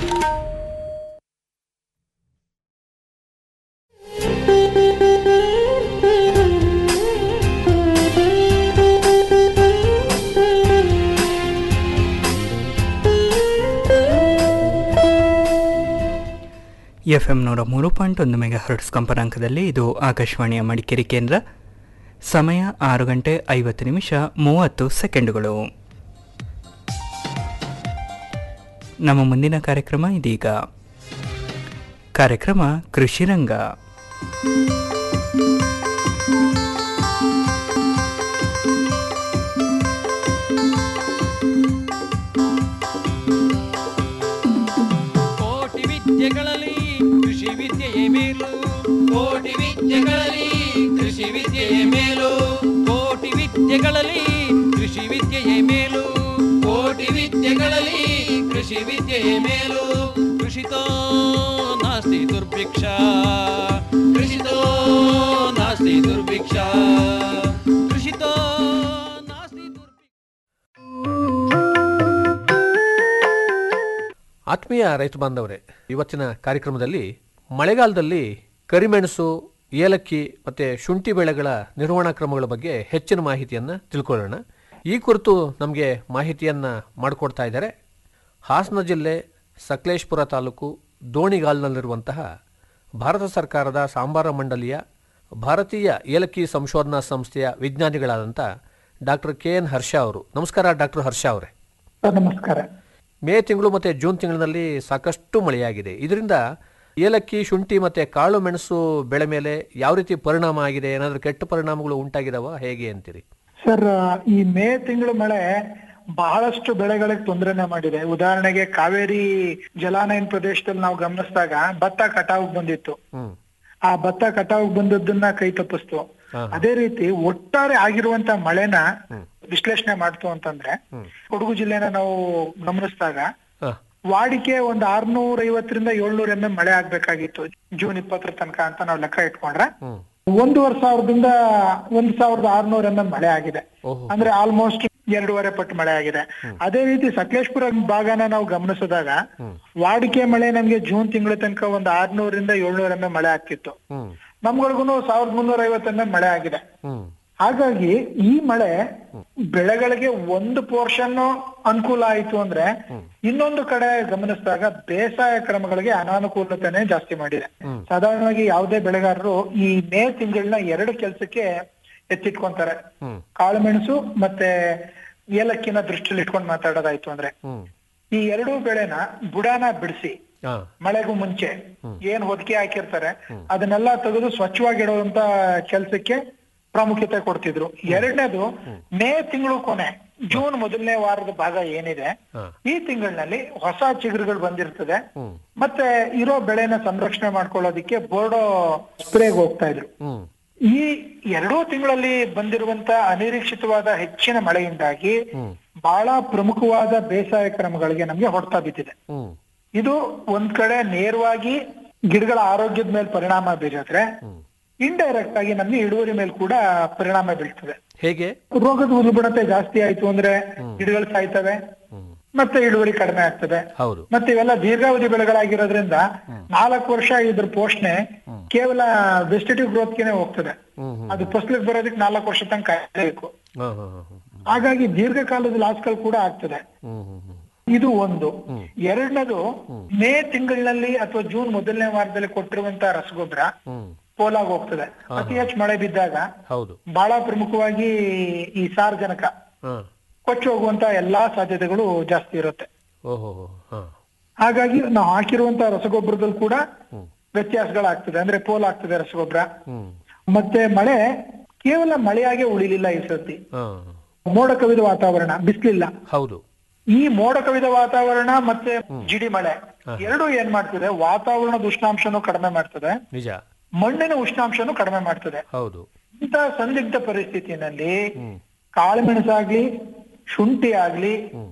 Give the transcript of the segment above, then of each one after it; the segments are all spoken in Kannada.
ಎಫ್ ಎಂ ನೂರ ಮೂರು ಪಾಯಿಂಟ್ ಒಂದು ಮೆಗಾ ಹರ್ಟ್ಸ್ ಕಂಪನಾಂಕದಲ್ಲಿ ಇದು ಆಕಾಶವಾಣಿಯ ಮಡಿಕೇರಿ ಕೇಂದ್ರ ಸಮಯ ಆರು ಗಂಟೆ ಐವತ್ತು ನಿಮಿಷ ಮೂವತ್ತು ಸೆಕೆಂಡುಗಳು ನಮ್ಮ ಮುಂದಿನ ಕಾರ್ಯಕ್ರಮ ಇದೀಗ ಕಾರ್ಯಕ್ರಮ ಕೃಷಿರಂಗ ಕೋಟಿ ವಿದ್ಯೆಗಳಲ್ಲಿ ಕೃಷಿ ವಿದ್ಯೆಯೇ ಮೇಲು ಕೋಟಿ ವಿದ್ಯೆಗಳಲ್ಲಿ ಕೃಷಿ ವಿದ್ಯೆಯೇ ಮೇಲು ಕೋಟಿ ವಿದ್ಯೆಗಳಲ್ಲಿ ಕೃಷಿ ವಿದ್ಯೆಯೇ ಮೇಲು ಕೋಟಿ ವಿದ್ಯೆಗಳಲ್ಲಿ ಕೃಷಿ ವಿದ್ಯೆಯೇ ಮೇಲು ಕೃಷಿತೋ ನಾಸ್ತಿ ದುರ್ಭಿಕ್ಷ ಕೃಷಿತೋ ನಾಸ್ತಿ ದುರ್ಭಿಕ್ಷ ಕೃಷಿತೋ ನಾಸ್ತಿ ದುರ್ಭಿಕ್ಷ ಆತ್ಮೀಯ ರೈತ ಬಾಂಧವರೇ ಇವತ್ತಿನ ಕಾರ್ಯಕ್ರಮದಲ್ಲಿ ಮಳೆಗಾಲದಲ್ಲಿ ಕರಿಮೆಣಸು ಏಲಕ್ಕಿ ಮತ್ತು ಶುಂಠಿ ಬೆಳೆಗಳ ನಿರ್ವಹಣಾ ಕ್ರಮಗಳ ಬಗ್ಗೆ ಹೆಚ್ಚಿನ ಮಾಹಿತಿಯನ್ನು ತಿಳ್ಕೊಳ್ಳೋಣ ಈ ಕುರಿತು ನಮಗೆ ಮಾಹಿತಿಯನ್ನು ಮಾಡಿಕೊಡ್ತಾ ಇದ್ದಾರೆ ಹಾಸನ ಜಿಲ್ಲೆ ಸಕಲೇಶ್ಪುರ ತಾಲೂಕು ದೋಣಿಗಾಲ್ನಲ್ಲಿರುವಂತಹ ಭಾರತ ಸರ್ಕಾರದ ಸಾಂಬಾರ ಮಂಡಳಿಯ ಭಾರತೀಯ ಏಲಕ್ಕಿ ಸಂಶೋಧನಾ ಸಂಸ್ಥೆಯ ವಿಜ್ಞಾನಿಗಳಾದಂಥ ಡಾಕ್ಟರ್ ಕೆ ಎನ್ ಹರ್ಷ ಅವರು ನಮಸ್ಕಾರ ಡಾಕ್ಟರ್ ಹರ್ಷ ಅವರೇ ಸರ್ ನಮಸ್ಕಾರ ಮೇ ತಿಂಗಳು ಮತ್ತು ಜೂನ್ ತಿಂಗಳಿನಲ್ಲಿ ಸಾಕಷ್ಟು ಮಳೆಯಾಗಿದೆ ಇದರಿಂದ ಏಲಕ್ಕಿ ಶುಂಠಿ ಮತ್ತು ಕಾಳು ಮೆಣಸು ಬೆಳೆ ಮೇಲೆ ಯಾವ ರೀತಿ ಪರಿಣಾಮ ಆಗಿದೆ ಏನಾದರೂ ಕೆಟ್ಟ ಪರಿಣಾಮಗಳು ಉಂಟಾಗಿದಾವ ಹೇಗೆ ಅಂತೀರಿ ಸರ್ ಈ ಮೇ ತಿಂಗಳು ಮಳೆ ಬಹಳಷ್ಟು ಬೆಳೆಗಳಿಗೆ ತೊಂದರೆನೆ ಮಾಡಿದೆ ಉದಾಹರಣೆಗೆ ಕಾವೇರಿ ಜಲಾನಯನ ಪ್ರದೇಶದಲ್ಲಿ ನಾವು ಗಮನಿಸಿದಾಗ ಭತ್ತ ಕಟಾವ್ ಬಂದಿತ್ತು ಹ್ಮ್ ಆ ಭತ್ತ ಕಟಾವ್ ಬಂದದ್ದನ್ನ ಕೈ ತಪ್ಪಿಸ್ತು ಅದೇ ರೀತಿ ಒಟ್ಟಾರೆ ಆಗಿರುವಂತ ಮಳೆನ ವಿಶ್ಲೇಷಣೆ ಮಾಡ್ತು ಅಂತಂದ್ರೆ ಕೊಡಗು ಜಿಲ್ಲೆನ ನಾವು ಗಮನಿಸಿದಾಗ ಹಾ ವಾಡಿಕೆ ಒಂದ್ ಆರ್ನೂರ ಐವತ್ತರಿಂದ ಏಳ್ನೂರ ಎಂ ಮಳೆ ಆಗ್ಬೇಕಾಗಿತ್ತು ಜೂನ್ ಇಪ್ಪತ್ತರ ತನಕ ಅಂತ ನಾವು ಲೆಕ್ಕ ಇಟ್ಕೊಂಡ್ರೆ ಹ್ಮ್ ಒಂದೂವರೆ ಸಾವಿರದಿಂದ ಒಂದ್ ಸಾವಿರದ ಆರ್ನೂರ ಎಂ ಮಳೆ ಆಗಿದೆ ಓಹೋ ಅಂದ್ರೆ ಆಲ್ಮೋಸ್ಟ್ ಎರಡೂವರೆ ಪಟ್ಟು ಮಳೆ ಆಗಿದೆ ಅದೇ ರೀತಿ ಸಕಲೇಶ್ಪುರ ಭಾಗನ ನಾವು ಗಮನಿಸಿದಾಗ ವಾಡಿಕೆ ಮಳೆ ನಮ್ಗೆ ಜೂನ್ ತಿಂಗಳ ತನಕ ಒಂದ್ ಆರ್ನೂರಿಂದ ಏಳ್ನೂರ ಎಂ ಮಳೆ ಆಗ್ತಿತ್ತು ಹ್ಮ್ ನಮ್ಗಳಿಗೂ ಸಾವಿರದ ಮುನ್ನೂರ ಐವತ್ತು ಎಂ ಮಳೆ ಆಗಿದೆ ಹ್ಮ್ ಹಾಗಾಗಿ ಈ ಮಳೆ ಬೆಳೆಗಳಿಗೆ ಒಂದು ಪೋರ್ಷನ್ ಅನುಕೂಲ ಆಯ್ತು ಅಂದ್ರೆ ಇನ್ನೊಂದು ಕಡೆ ಗಮನಿಸಿದಾಗ ಬೇಸಾಯ ಕ್ರಮಗಳಿಗೆ ಅನಾನುಕೂಲತೆನೆ ಜಾಸ್ತಿ ಮಾಡಿದೆ ಸಾಧಾರಣವಾಗಿ ಯಾವುದೇ ಬೆಳೆಗಾರರು ಈ ಮೇ ತಿಂಗಳನ್ನ ಎರಡು ಕೆಲಸಕ್ಕೆ ಎತ್ತಿಟ್ಕೊಂತಾರೆ ಹ್ಮ್ ಕಾಳುಮೆಣಸು ಮತ್ತೆ ಏಲಕ್ಕಿನ ದೃಷ್ಟಿಯಲ್ಲಿ ಇಟ್ಕೊಂಡು ಮಾತಾಡೋದಾಯ್ತು ಅಂದ್ರೆ ಹ್ಮ್ ಈ ಎರಡೂ ಬೆಳೆನ ಬುಡಾನ ಬಿಡಿಸಿ ಹಾ ಮಳೆಗೂ ಮುಂಚೆ ಏನ್ ಹೊದಿಕೆ ಹಾಕಿರ್ತಾರೆ ಅದನ್ನೆಲ್ಲ ತೆಗೆದು ಸ್ವಚ್ಛವಾಗಿಡುವಂತ ಕೆಲ್ಸಕ್ಕೆ ಪ್ರಾಮುಖ್ಯತೆ ಕೊಡ್ತಿದ್ರು ಎರಡನೇದು ಮೇ ತಿಂಗಳು ಕೊನೆ ಜೂನ್ ಮೊದಲನೇ ವಾರದ ಭಾಗ ಏನಿದೆ ಹಾ. ಈ ತಿಂಗಳಿನಲ್ಲಿ ಹೊಸ ಚಿಗುರುಗಳು ಬಂದಿರ್ತದೆ ಹ್ಮ್ ಮತ್ತೆ ಇರೋ ಬೆಳೆನ ಸಂರಕ್ಷಣೆ ಮಾಡ್ಕೊಳ್ಳೋದಿಕ್ಕೆ ಬೋರ್ಡೋ ಸ್ಪ್ರೇಗೆ ಹೋಗ್ತಾ ಇದ್ರು ಹ್ಮ್ ಈ ಎರಡೂ ತಿಂಗಳಲ್ಲಿ ಬಂದಿರುವಂತ ಅನಿರೀಕ್ಷಿತವಾದ ಹೆಚ್ಚಿನ ಮಳೆಯಿಂದಾಗಿ ಬಹಳ ಪ್ರಮುಖವಾದ ಬೇಸಾಯ ಕ್ರಮಗಳಿಗೆ ನಮ್ಗೆ ಹೊಡ್ತಾ ಬಿದ್ದಿದೆ ಹ್ಮ್ ಇದು ಒಂದ್ ಕಡೆ ನೇರವಾಗಿ ಗಿಡಗಳ ಆರೋಗ್ಯದ ಮೇಲೆ ಪರಿಣಾಮ ಬೀರಿದ್ರೆ ಇಂಡೈರೆಕ್ಟ್ ಆಗಿ ನಮ್ಗೆ ಇಳುವರಿ ಮೇಲೆ ಕೂಡ ಪರಿಣಾಮ ಬೀಳ್ತದೆ ಹೇಗೆ ರೋಗದ ಉಲ್ಬಣತೆ ಜಾಸ್ತಿ ಆಯ್ತು ಅಂದ್ರೆ ಗಿಡಗಳು ಸಾಯ್ತವೆ ಮತ್ತೆ ಇಳುವರಿ ಕಡಿಮೆ ಆಗ್ತದೆ ಹೌದು ಮತ್ತೆ ಇವೆಲ್ಲ ದೀರ್ಘಾವಧಿ ಬೆಳೆಗಳಾಗಿರೋದ್ರಿಂದ ನಾಲ್ಕು ವರ್ಷ ಇದ್ರ ಪೋಷಣೆ ಕೇವಲ ವೆಜಿಟೇಟಿವ್ ಗ್ರೋತ್ಗೆನೆ ಹೋಗ್ತದೆ ಹ್ಮ್ ಅದು ಫಸಲಿಗೆ ಬರೋದಕ್ಕೆ ನಾಲ್ಕು ವರ್ಷ ತನಕ ಕಾಯಬೇಕು ಹಾ ಹಾ ಹಾ ಹ್ಮ್ ಹಾಗಾಗಿ ದೀರ್ಘಕಾಲದ ಲಾಸ್ಗಳು ಕೂಡ ಆಗ್ತದೆ ಹ್ಮ್ ಹ್ಮ್ ಹ್ಮ್ ಇದು ಒಂದು ಎರಡನೇದು ಮೇ ತಿಂಗಳಿನಲ್ಲಿ ಅಥವಾ ಜೂನ್ ಮೊದಲನೇ ವಾರದಲ್ಲಿ ಕೊಟ್ಟಿರುವಂತ ರಸಗೊಬ್ಬರ ಹ್ಮ್ ಪೋಲಾಗ್ ಹೋಗ್ತದೆ ಅತಿ ಹೆಚ್ಚು ಮಳೆ ಬಿದ್ದಾಗ ಹೌದು ಬಹಳ ಪ್ರಮುಖವಾಗಿ ಈ ಸಾರ್ವಜನಕ ಹಾ ಕೊಚ್ಚಿ ಹೋಗುವಂತ ಎಲ್ಲಾ ಸಾಧ್ಯತೆಗಳು ಜಾಸ್ತಿ ಇರುತ್ತೆ ಓಹೋ ಹಾ ಹಾಗಾಗಿ ನಾವು ಹಾಕಿರುವಂತ ರಸಗೊಬ್ಬರದಲ್ಲಿ ಕೂಡ ವ್ಯತ್ಯಾಸಗಳಾಗ್ತದೆ ಅಂದ್ರೆ ಪೋಲ್ ಆಗ್ತದೆ ರಸಗೊಬ್ಬರ ಹ್ಮ್ ಮತ್ತೆ ಮಳೆ ಕೇವಲ ಮಳೆಯಾಗೆ ಉಳಿಲಿಲ್ಲ ಈ ಸರ್ತಿ ಹಾ ಮೋಡ ಕವಿದ ವಾತಾವರಣ ಬಿಸ್ಲಿಲ್ಲ ಹೌದು ಈ ಮೋಡ ಕವಿದ ವಾತಾವರಣ ಮತ್ತೆ ಜಿಡಿ ಮಳೆ ಎರಡು ಏನ್ ಮಾಡ್ತದೆ ವಾತಾವರಣದ ಉಷ್ಣಾಂಶನೂ ಕಡಿಮೆ ಮಾಡ್ತದೆ ನಿಜ ಮಣ್ಣಿನ ಉಷ್ಣಾಂಶನೂ ಕಡಿಮೆ ಮಾಡ್ತದೆ ಹೌದು ಇಂಥ ಸಂದಿಗ್ಧ ಪರಿಸ್ಥಿತಿನಲ್ಲಿ ಕಾಳುಮೆಣಸಾಗ್ಲಿ ಶುಂಠಿ ಆಗ್ಲಿ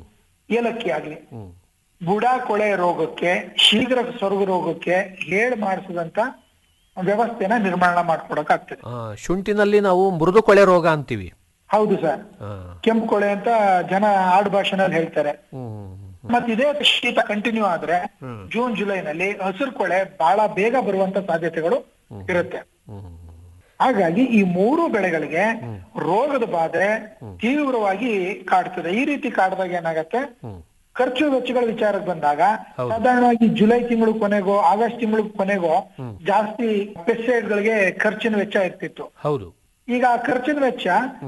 ಏಲಕ್ಕಿ ಆಗ್ಲಿ ಹ್ಮ್ ಬುಡ ಕೊಳೆ ರೋಗಕ್ಕೆ ಶೀಘ್ರ ಸೊರಗು ರೋಗಕ್ಕೆ ಹೇಳಿ ಮಾಡಿಸಿದಂತ ವ್ಯವಸ್ಥೆನ ನಿರ್ಮಾಣ ಮಾಡ್ಕೊಡಕ್ ಆಗ್ತದೆ ಆ, ಶುಂಠಿನಲ್ಲಿ ನಾವು ಮೃದು ಕೊಳೆ ರೋಗ ಅಂತೀವಿ ಹೌದು ಸರ್ ಆ, ಕೆಂಪು ಕೊಳೆ ಅಂತ ಜನ ಆಡು ಭಾಷೆನಲ್ಲಿ ಹೇಳ್ತಾರೆ ಹ್ಮ್ ಮತ್ತೆ ಇದೇ ಶೀತ ಕಂಟಿನ್ಯೂ ಆದ್ರೆ ಜೂನ್ ಜುಲೈನಲ್ಲಿ ಹಸಿರು ಕೊಳೆ ಬಹಳ ಬೇಗ ಬರುವಂತ ಸಾಧ್ಯತೆಗಳು ಇರುತ್ತೆ ಹಾಗಾಗಿ ಈ ಮೂರು ಬೆಳೆಗಳಿಗೆ ರೋಗದ ಬಾಧೆ ತೀವ್ರವಾಗಿ ಕಾಡ್ತದೆ ಈ ರೀತಿ ಕಾಡ್ದಾಗ ಏನಾಗತ್ತೆ ಖರ್ಚು ವೆಚ್ಚಗಳ ವಿಚಾರಕ್ಕೆ ಬಂದಾಗ ಸಾಧಾರಣವಾಗಿ ಜುಲೈ ತಿಂಗಳು ಕೊನೆಗೋ ಆಗಸ್ಟ್ ತಿಂಗಳು ಕೊನೆಗೋ ಜಾಸ್ತಿ ಪೆಸ್ಟಿಸೈಡ್ ಗಳಿಗೆ ಖರ್ಚಿನ ವೆಚ್ಚ ಇರ್ತಿತ್ತು ಹೌದು ಈಗ ಆ ಖರ್ಚಿನ ವೆಚ್ಚ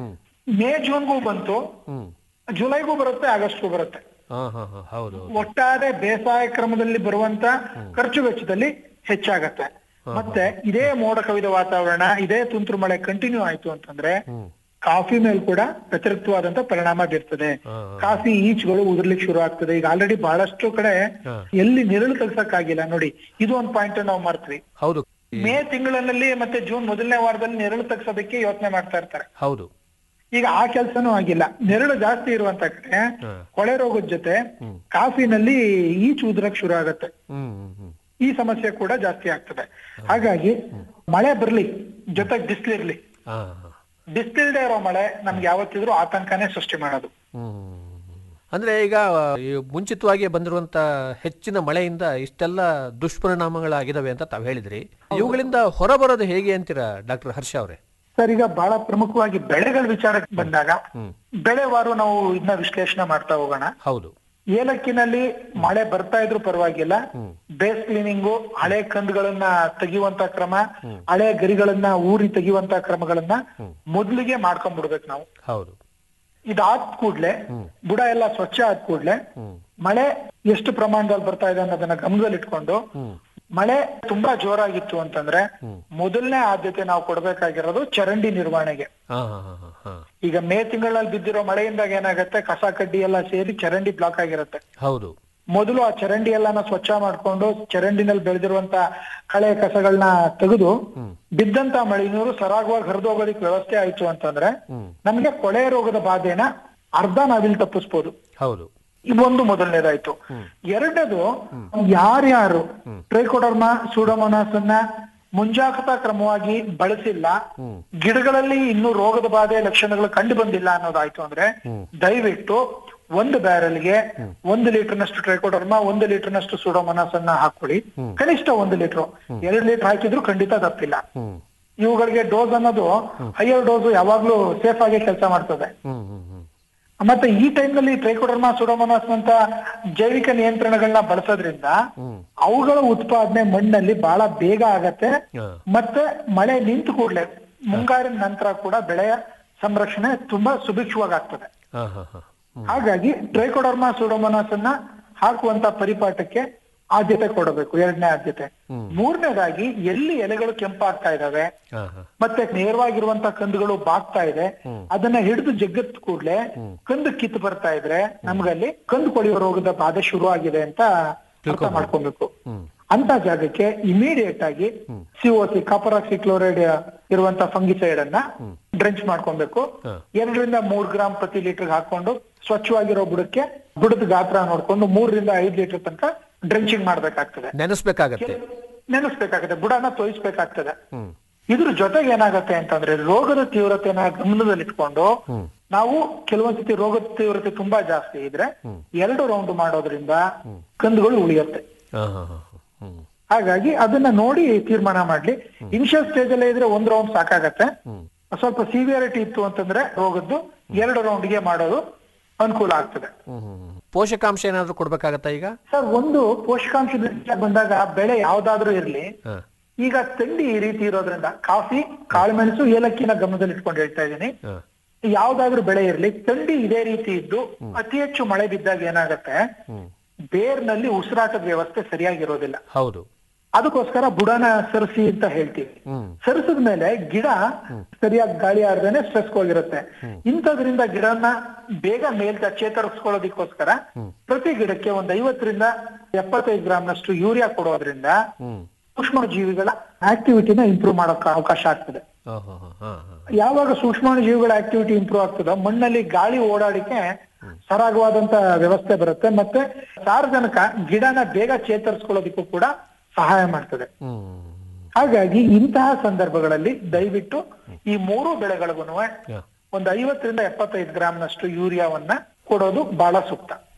ಮೇ ಜೂನ್ಗೂ ಬಂತು ಹ್ಮ್ ಜುಲೈಗೂ ಬರುತ್ತೆ ಆಗಸ್ಟ್ಗೂ ಬರುತ್ತೆ ಹಾ ಹಾ ಹಾ ಹೌದು ಒಟ್ಟಾರೆ ಬೇಸಾಯ ಕ್ರಮದಲ್ಲಿ ಬರುವಂತ ಖರ್ಚು ವೆಚ್ಚದಲ್ಲಿ ಹೆಚ್ಚಾಗತ್ತೆ ಮತ್ತೆ ಇದೇ ಮೋಡ ಕವಿದ ವಾತಾವರಣ ಇದೇ ತುಂತುರು ಮಳೆ ಕಂಟಿನ್ಯೂ ಆಯ್ತು ಅಂತಂದ್ರೆ ಕಾಫಿ ಮೇಲೆ ಕೂಡ ವ್ಯತಿರಿಕ್ತವಾದಂತ ಪರಿಣಾಮ ಬೀರ್ತದೆ ಕಾಫಿ ಈಚ್ಗಳು ಉದುರ್ಲಿಕ್ಕೆ ಶುರು ಆಗ್ತದೆ ಈಗ ಆಲ್ರೆಡಿ ಬಹಳಷ್ಟು ಕಡೆ ಎಲ್ಲಿ ನೆರಳು ತೆಗ್ಸಕ್ಕಾಗಿಲ್ಲ ನೋಡಿ ಇದು ಒಂದ್ ಪಾಯಿಂಟ್ ನಾವು ಮರ್ತ್ವಿ ಹೌದು ಮೇ ತಿಂಗಳಲ್ಲಿ ಮತ್ತೆ ಜೂನ್ ಮೊದಲನೇ ವಾರದಲ್ಲಿ ನೆರಳು ತೆಗ್ಸೋದಕ್ಕೆ ಯೋಚನೆ ಮಾಡ್ತಾ ಇರ್ತಾರೆ ಹೌದು ಈಗ ಆ ಕೆಲ್ಸನೂ ಆಗಿಲ್ಲ ನೆರಳು ಜಾಸ್ತಿ ಇರುವಂತ ಕಡೆ ಕೊಳೆ ರೋಗದ ಜೊತೆ ಕಾಫಿನಲ್ಲಿ ಈಚು ಉದ್ರಕ್ ಶುರು ಆಗತ್ತೆ ಹ್ಮ್ ಹ್ಮ್ ಹ್ಮ್ ಈ ಸಮಸ್ಯೆ ಕೂಡ ಜಾಸ್ತಿ ಆಗ್ತದೆ ಹಾಗಾಗಿ ಮಳೆ ಬರ್ಲಿ ಜೊತೆಗೆ ಬಿಸಿಲಿರ್ಲಿ ಹಾ ಬಿಸಿಲಿಲ್ದೇ ಇರೋ ಮಳೆ ನಮ್ಗೆ ಯಾವತ್ತಿದ್ರೂ ಆತಂಕನೇ ಸೃಷ್ಟಿ ಮಾಡೋದು ಹ್ಮ್. ಅಂದ್ರೆ ಈಗ ಈ ಮುಂಚಿತವಾಗಿ ಬಂದಿರುವಂತ ಹೆಚ್ಚಿನ ಮಳೆಯಿಂದ ಇಷ್ಟೆಲ್ಲ ದುಷ್ಪರಿಣಾಮಗಳಾಗಿದಾವೆ ಅಂತ ತಾವ್ ಹೇಳಿದ್ರಿ ಇವುಗಳಿಂದ ಹೊರಬರೋದು ಹೇಗೆ ಅಂತೀರಾ ಡಾಕ್ಟರ್ ಹರ್ಷ ಅವರೇ ಸರ್ ಈಗ ಬಹಳ ಪ್ರಮುಖವಾಗಿ ಬೆಳೆಗಳ ವಿಚಾರಕ್ಕೆ ಬಂದಾಗ ಬೆಳೆವಾರು ನಾವು ಇದನ್ನ ವಿಶ್ಲೇಷಣೆ ಮಾಡ್ತಾ ಹೋಗೋಣ ಹೌದು ಏಲಕ್ಕಿನಲ್ಲಿ ಮಳೆ ಬರ್ತಾ ಇದ್ರು ಪರವಾಗಿಲ್ಲ ಬೇಸ್ ಕ್ಲೀನಿಂಗು ಹಳೆ ಕಂದುಗಳನ್ನ ತೆಗೆಯುವಂತ ಕ್ರಮ ಹಳೆ ಗರಿಗಳನ್ನ ಊರಿ ತೆಗೆಯುವಂತ ಕ್ರಮಗಳನ್ನ ಮೊದ್ಲಿಗೆ ಮಾಡ್ಕೊಂಡ್ಬಿಡ್ಬೇಕು ನಾವು ಹೌದು ಇದಾದ ಕೂಡ್ಲೆ ಬುಡ ಎಲ್ಲ ಸ್ವಚ್ಛ ಆದ ಕೂಡ್ಲೆ ಮಳೆ ಎಷ್ಟು ಪ್ರಮಾಣದಲ್ಲಿ ಬರ್ತಾ ಇದೆ ಅನ್ನೋದನ್ನ ಗಮನದಲ್ಲಿ ಇಟ್ಕೊಂಡು ಮಳೆ ತುಂಬಾ ಜೋರಾಗಿತ್ತು ಅಂತಂದ್ರೆ ಮೊದಲನೇ ಆದ್ಯತೆ ನಾವು ಕೊಡ್ಬೇಕಾಗಿರೋದು ಚರಂಡಿ ನಿರ್ವಹಣೆಗೆ ಹಾ ಹಾ ಹಾ ಹಾ ಹಾ ಈಗ ಮೇ ತಿಂಗಳಲ್ಲಿ ಬಿದ್ದಿರೋ ಮಳೆಯಿಂದಾಗ ಏನಾಗತ್ತೆ ಕಸ ಕಡ್ಡಿ ಎಲ್ಲ ಸೇರಿ ಚರಂಡಿ ಬ್ಲಾಕ್ ಆಗಿರುತ್ತೆ ಹೌದು ಮೊದಲು ಆ ಚರಂಡಿ ಎಲ್ಲಾನ ಸ್ವಚ್ಛ ಮಾಡ್ಕೊಂಡು ಚರಂಡಿನಲ್ಲಿ ಬೆಳೆದಿರುವಂತ ಕಳೆ ಕಸಗಳನ್ನ ತೆಗೆದು ಬಿದ್ದಂತ ಮಳೆ ನೀರು ಸರಾಗವಾಗಿ ಹರಿದೋಗೋದಕ್ಕೆ ವ್ಯವಸ್ಥೆ ಆಯ್ತು ಅಂತಂದ್ರೆ ನಮ್ಗೆ ಕೊಳೆ ರೋಗದ ಬಾಧೆನ ಅರ್ಧ ನಾವಿಲ್ಲಿ ತಪ್ಪಿಸ್ಬೋದು ಹೌದು ಇವೊಂದು ಮೊದಲನೇದಾಯ್ತು ಎರಡನೇದು ಯಾರ್ಯಾರು ಟ್ರೈಕೋಡರ್ಮಾ ಸೂಡೋಮೋನಾಸ್ ಅನ್ನ ಮುಂಜಾಗ್ರತಾ ಕ್ರಮವಾಗಿ ಬಳಸಿಲ್ಲ ಗಿಡಗಳಲ್ಲಿ ಇನ್ನೂ ರೋಗದ ಬಾಧೆ ಲಕ್ಷಣಗಳು ಕಂಡು ಬಂದಿಲ್ಲ ಅನ್ನೋದಾಯ್ತು ಅಂದ್ರೆ ದಯವಿಟ್ಟು ಒಂದು ಬ್ಯಾರಲ್ಗೆ ಒಂದು ಲೀಟರ್ನಷ್ಟು ಟ್ರೈಕೋಡರ್ಮಾ ಒಂದು ಲೀಟರ್ನಷ್ಟು ಸೂಡೋಮೋನಾಸ್ ಅನ್ನ ಹಾಕೊಳ್ಳಿ ಕನಿಷ್ಠ ಒಂದು ಲೀಟರ್ ಎರಡು ಲೀಟರ್ ಹಾಕಿದ್ರು ಖಂಡಿತ ತಪ್ಪಿಲ್ಲ ಹ್ಮ್ ಇವುಗಳಿಗೆ ಡೋಸ್ ಅನ್ನೋದು ಹೈಯರ್ ಡೋಸ್ ಯಾವಾಗ್ಲೂ ಸೇಫ್ ಆಗಿ ಕೆಲಸ ಮಾಡ್ತದೆ ಹ್ಮ್ ಹ್ಮ್ ಹ್ಮ್ ಮತ್ತೆ ಈ ಟೈಮ್ ನಲ್ಲಿ ಟ್ರೈಕೋಡರ್ಮಾ ಸುಡೋಮೋನಾಸ್ ಅಂತ ಜೈವಿಕ ನಿಯಂತ್ರಣಗಳನ್ನ ಬಳಸೋದ್ರಿಂದ ಅವುಗಳ ಉತ್ಪಾದನೆ ಮಣ್ಣಲ್ಲಿ ಬಹಳ ಬೇಗ ಆಗತ್ತೆ ಹಾ. ಮತ್ತೆ ಮಳೆ ನಿಂತು ಕೂಡ್ಲೆ ಮುಂಗಾರಿನ ನಂತರ ಕೂಡ ಬೆಳೆಯ ಸಂರಕ್ಷಣೆ ತುಂಬಾ ಸುಭಿಕ್ಷವಾಗಿ ಆಗ್ತದೆ ಹಾ ಹಾ ಹಾ ಹಾಗಾಗಿ ಟ್ರೈಕೋಡರ್ಮಾ ಸುಡೋಮೋನಾಸ್ ಅನ್ನ ಹಾಕುವಂತ ಪರಿಪಾಠಕ್ಕೆ ಆದ್ಯತೆ ಕೊಡಬೇಕು ಎರಡನೇ ಆದ್ಯತೆ ಮೂರನೇದಾಗಿ ಎಲ್ಲಿ ಎಲೆಗಳು ಕೆಂಪಾಗ್ತಾ ಇದಾವೆ ಹಾ ಹಾ ಮತ್ತೆ ನೇರವಾಗಿರುವಂತ ಕಂದುಗಳು ಬಾಗ್ತಾ ಇದೆ ಅದನ್ನ ಹಿಡಿದು ಜಗ್ಗತ್ ಕೂಡ್ಲೆ ಕಂದು ಕಿತ್ತು ಬರ್ತಾ ಇದ್ರೆ ನಮ್ಗಲ್ಲಿ ಕಂದು ಕೊಳೆಯುವ ರೋಗದ ಬಾಧೆ ಶುರು ಆಗಿದೆ ಅಂತ ಅರ್ಥ ಮಾಡ್ಕೊಬೇಕು ಅಂತ ಜಾಗಕ್ಕೆ ಇಮಿಡಿಯೇಟ್ ಆಗಿ ಸಿಒಸಿ ಕಾಪರಾಕ್ಸಿ ಕ್ಲೋರೈಡ್ ಇರುವಂತ ಫಂಗಿಸೈಡ್ ಅನ್ನ ಡ್ರೆಂಚ್ ಮಾಡ್ಕೊಬೇಕು ಎರಡರಿಂದ ಮೂರ್ ಗ್ರಾಮ್ ಪ್ರತಿ ಲೀಟರ್ ಹಾಕೊಂಡು ಸ್ವಚ್ಛವಾಗಿರೋ ಬುಡಕ್ಕೆ ಬುಡದ ಗಾತ್ರ ನೋಡ್ಕೊಂಡು ಮೂರರಿಂದ ಐದ್ ಲೀಟರ್ ತನಕ ಡ್ರೆಂಚಿಂಗ್ ಮಾಡ್ಬೇಕಾಗ್ತದೆ ನೆನೆಸ್ಬೇಕಾಗತ್ತೆ ನೆನೆಸ್ಬೇಕಾಗತ್ತೆ ಬುಡನ ತೋಯಿಸ್ಬೇಕಾಗ್ತದೆ ಇದ್ರ ಜೊತೆಗೆ ಏನಾಗತ್ತೆ ಅಂತಂದ್ರೆ ರೋಗದ ತೀವ್ರತೆನ ಗಮನದಲ್ಲಿಟ್ಕೊಂಡು ನಾವು ಕೆಲವೊಂದ್ಸತಿ ರೋಗದ ತೀವ್ರತೆ ತುಂಬಾ ಜಾಸ್ತಿ ಇದ್ರೆ ಎರಡು ರೌಂಡ್ ಮಾಡೋದ್ರಿಂದ ಕಂದುಗಳು ಉಳಿಯುತ್ತೆ ಹಾ ಹಾ ಹಾ ಹ್ಮ್ ಹಾಗಾಗಿ ಅದನ್ನ ನೋಡಿ ತೀರ್ಮಾನ ಮಾಡ್ಲಿ ಇನಿಷಿಯಲ್ ಸ್ಟೇಜ್ ಅಲ್ಲೇ ಇದ್ರೆ ಒಂದ್ ರೌಂಡ್ ಸಾಕಾಗತ್ತೆ ಸ್ವಲ್ಪ ಸಿವಿಯರಿಟಿ ಇತ್ತು ಅಂತಂದ್ರೆ ರೋಗದ್ದು ಎರಡು ರೌಂಡ್ಗೆ ಮಾಡೋದು ಅನುಕೂಲ ಆಗ್ತದೆ ಹ್ಮ್ ಹ್ಮ್ ಹ್ಮ್. ಪೋಷಕಾಂಶ ಏನಾದ್ರೂ ಕೊಡ್ಬೇಕಾಗತ್ತಾ ಈಗ ಸರ್ ಒಂದು ಪೋಷಕಾಂಶದ ವಿಷಯ ಬಂದಾಗ ಬೆಳೆ ಯಾವ್ದಾದ್ರೂ ಇರ್ಲಿ ಹಾ ಈಗ ಥಂಡಿ ಈ ರೀತಿ ಇರೋದ್ರಿಂದ ಕಾಫಿ ಕಾಳುಮೆಣಸು ಏಲಕ್ಕಿನ ಗಮನದಲ್ಲಿ ಇಟ್ಕೊಂಡು ಹೇಳ್ತಾ ಇದ್ದೀನಿ ಹಾ ಯಾವ್ದಾದ್ರೂ ಬೆಳೆ ಇರ್ಲಿ ಥಂಡಿ ಇದೇ ರೀತಿ ಇದ್ದು ಅತಿ ಹೆಚ್ಚು ಮಳೆ ಬಿದ್ದಾಗ ಏನಾಗತ್ತೆ ಬೇರ್ನಲ್ಲಿ ಉಸಿರಾಟದ ವ್ಯವಸ್ಥೆ ಸರಿಯಾಗಿರೋದಿಲ್ಲ ಹೌದು ಅದಕ್ಕೋಸ್ಕರ ಬುಡನ ಸರಿಸಿ ಅಂತ ಹೇಳ್ತೀವಿ ಹ್ಮ್ ಸರಿಸಿದ ಮೇಲೆ ಗಿಡ ಸರಿಯಾಗಿ ಗಾಳಿ ಆಡ್ದೇನೆ ಸ್ಟ್ರೆಸ್ ಹೋಗಿರುತ್ತೆ ಇಂಥದ್ರಿಂದ ಗಿಡನ ಬೇಗ ಮೇಲ್ಕ ಚೇತರಿಸ್ಕೊಳ್ಳೋದಕ್ಕೋಸ್ಕರ ಪ್ರತಿ ಗಿಡಕ್ಕೆ ಒಂದ್ ಐವತ್ತರಿಂದ ಎಪ್ಪತ್ತೈದು ಗ್ರಾಮ್ನಷ್ಟು ಯೂರಿಯಾ ಕೊಡೋದ್ರಿಂದ ಹ್ಮ್ ಸೂಕ್ಷ್ಮ ಜೀವಿಗಳ ಆಕ್ಟಿವಿಟಿನ ಇಂಪ್ರೂವ್ ಮಾಡೋಕೆ ಅವಕಾಶ ಆಗ್ತದೆ ಹಾ ಹಾ ಹಾ ಹಾ ಹಾ ಯಾವಾಗ ಸೂಕ್ಷ್ಮಾಣು ಜೀವಿಗಳ ಆಕ್ಟಿವಿಟಿ ಇಂಪ್ರೂವ್ ಆಗ್ತದೋ ಮಣ್ಣಲ್ಲಿ ಗಾಳಿ ಓಡಾಡಿಕೆ ಸರಾಗವಾದಂತ ವ್ಯವಸ್ಥೆ ಬರುತ್ತೆ ಮತ್ತೆ ಸಾರ್ವಜನಿಕ ಗಿಡನ ಬೇಗ ಚೇತರಿಸ್ಕೊಳ್ಳೋದಕ್ಕೂ ಕೂಡ ಸಹಾಯ ಮಾಡ್ತದೆ ಹ್ಮ್ ಹಾಗಾಗಿ ಇಂತಹ ಸಂದರ್ಭಗಳಲ್ಲಿ ದಯವಿಟ್ಟು ಈ ಮೂರು ಬೆಳೆಗಳಿಗೂ ಯಾ. ಒಂದು ಐವತ್ತರಿಂದ ಎಪ್ಪತ್ತೈದು ಗ್ರಾಮ್ನಷ್ಟು ಯೂರಿಯಾವನ್ನ ಕೊಡೋದು ಬಹಳ ಸೂಕ್ತ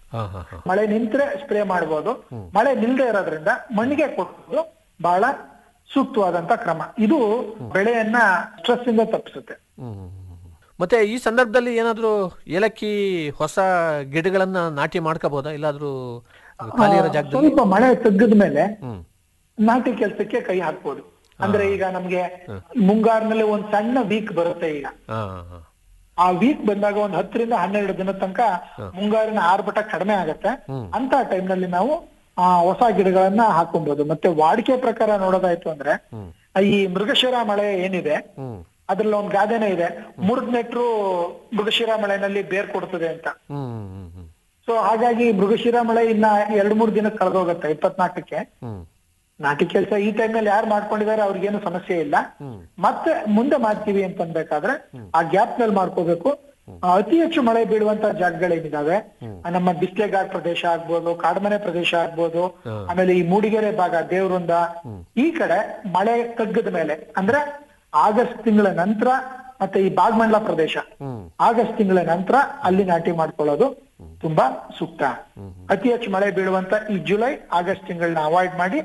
ಹಾ ಹಾ ಹಾ ಮಳೆ ನಿಂತ್ರೆ ಸ್ಪ್ರೇ ಮಾಡ್ಬೋದು ಮಳೆ ನಿಲ್ದೇ ಇರೋದ್ರಿಂದ ಮಣ್ಣಿಗೆ ಕೊಡೋದು ಬಹಳ ಸೂಕ್ತವಾದಂತ ಕ್ರಮ ಇದು ಬೆಳೆಯನ್ನ ಸ್ಟ್ರೆಸ್ ಇಂದ ತಪ್ಪಿಸುತ್ತೆ ಹ್ಮ್. ಮತ್ತೆ ಈ ಸಂದರ್ಭದಲ್ಲಿ ಏನಾದ್ರೂ ಏಲಕ್ಕಿ ಹೊಸ ಗಿಡಗಳನ್ನ ನಾಟಿ ಮಾಡ್ಕೋಬಹುದಾ ಇಲ್ಲಾದ್ರೂ ಖಾಲಿ ಇರೋ ಜಾಗದಲ್ಲಿ ಸ್ವಲ್ಪ ಮಳೆ ತೆಗ್ಗದ ಮೇಲೆ ಹ್ಮ್ ನಾಟಿ ಕೆಲಸಕ್ಕೆ ಕೈ ಹಾಕ್ಬೋದು ಅಂದ್ರೆ ಈಗ ನಮ್ಗೆ ಮುಂಗಾರಿನಲ್ಲಿ ಒಂದ್ ಸಣ್ಣ ವೀಕ್ ಬರುತ್ತೆ ಈಗ ಹಾ ಹಾ ಆ ವೀಕ್ ಬಂದಾಗ ಒಂದ್ ಹತ್ತರಿಂದ ಹನ್ನೆರಡು ದಿನದ ತನಕ ಮುಂಗಾರಿನ ಆರ್ಭಟ ಕಡಿಮೆ ಆಗತ್ತೆ ಅಂತ ಟೈಮ್ ನಲ್ಲಿ ನಾವು ಆ ಹೊಸ ಗಿಡಗಳನ್ನ ಹಾಕೊಬಹುದು ಮತ್ತೆ ವಾಡಿಕೆ ಪ್ರಕಾರ ನೋಡೋದಾಯ್ತು ಅಂದ್ರೆ ಈ ಮೃಗಶಿರ ಮಳೆ ಏನಿದೆ ಹ್ಮ್ ಅದ್ರಲ್ಲಿ ಒಂದ್ ಗಾದೆನೇ ಇದೆ ಮುರಿದ್ ನೆಟ್ರು ಮೃಗಶಿರ ಮಳೆನಲ್ಲಿ ಬೇರ್ ಕೊಡ್ತದೆ ಅಂತ ಹ್ಮ್ ಹ್ಮ್ ಹ್ಮ್ ಸೊ ಹಾಗಾಗಿ ಮೃಗಶಿರ ಮಳೆ ಇನ್ನ ಎರಡ್ ಮೂರ್ ದಿನ ಕಳೆದೋಗತ್ತೆ ಇಪ್ಪತ್ನಾಲ್ಕಕ್ಕೆ ಹ್ಮ್ ನಾಟಿ ಕೆಲಸ ಈ ಟೈಮ್ ನಲ್ಲಿ ಯಾರು ಮಾಡ್ಕೊಂಡಿದ್ದಾರೆ ಅವ್ರಿಗೇನು ಸಮಸ್ಯೆ ಇಲ್ಲ ಮತ್ತೆ ಮುಂದೆ ಮಾಡ್ತೀವಿ ಅಂತ ಅನ್ಬೇಕಾದ್ರೆ ಆ ಗ್ಯಾಪ್ ನಲ್ಲಿ ಮಾಡ್ಕೋಬೇಕು ಆ, ಅತಿ ಹೆಚ್ಚು ಮಳೆ ಬೀಳುವಂತ ಜಾಗಗಳೇನಿದಾವೆ ಆ, ನಮ್ಮ ಬಿಸ್ಲೆಘಾಟ್ ಪ್ರದೇಶ ಆಗ್ಬೋದು ಕಾಡ್ಮನೆ ಪ್ರದೇಶ ಆಗ್ಬೋದು ಆಮೇಲೆ ಈ ಮೂಡಿಗೆರೆ ಭಾಗ ದೇವೃಂದ ಈ ಕಡೆ ಮಳೆ ತಗ್ಗದ ಮೇಲೆ ಅಂದ್ರೆ ಆಗಸ್ಟ್ ತಿಂಗಳ ನಂತರ ಮತ್ತೆ ಈ ಬಾಗ್ಮಂಡ್ಲ ಪ್ರದೇಶ ಆಗಸ್ಟ್ ತಿಂಗಳ ನಂತರ ಅಲ್ಲಿ ನಾಟಿ ಮಾಡ್ಕೊಳ್ಳೋದು ತುಂಬಾ ಸೂಕ್ತ ಅತಿ ಹೆಚ್ಚು ಮಳೆ ಬೀಳುವಂತ ಈ ಜುಲೈ ಆಗಸ್ಟ್ ತಿಂಗಳನ್ನ ಅವಾಯ್ಡ್ ಮಾಡಿ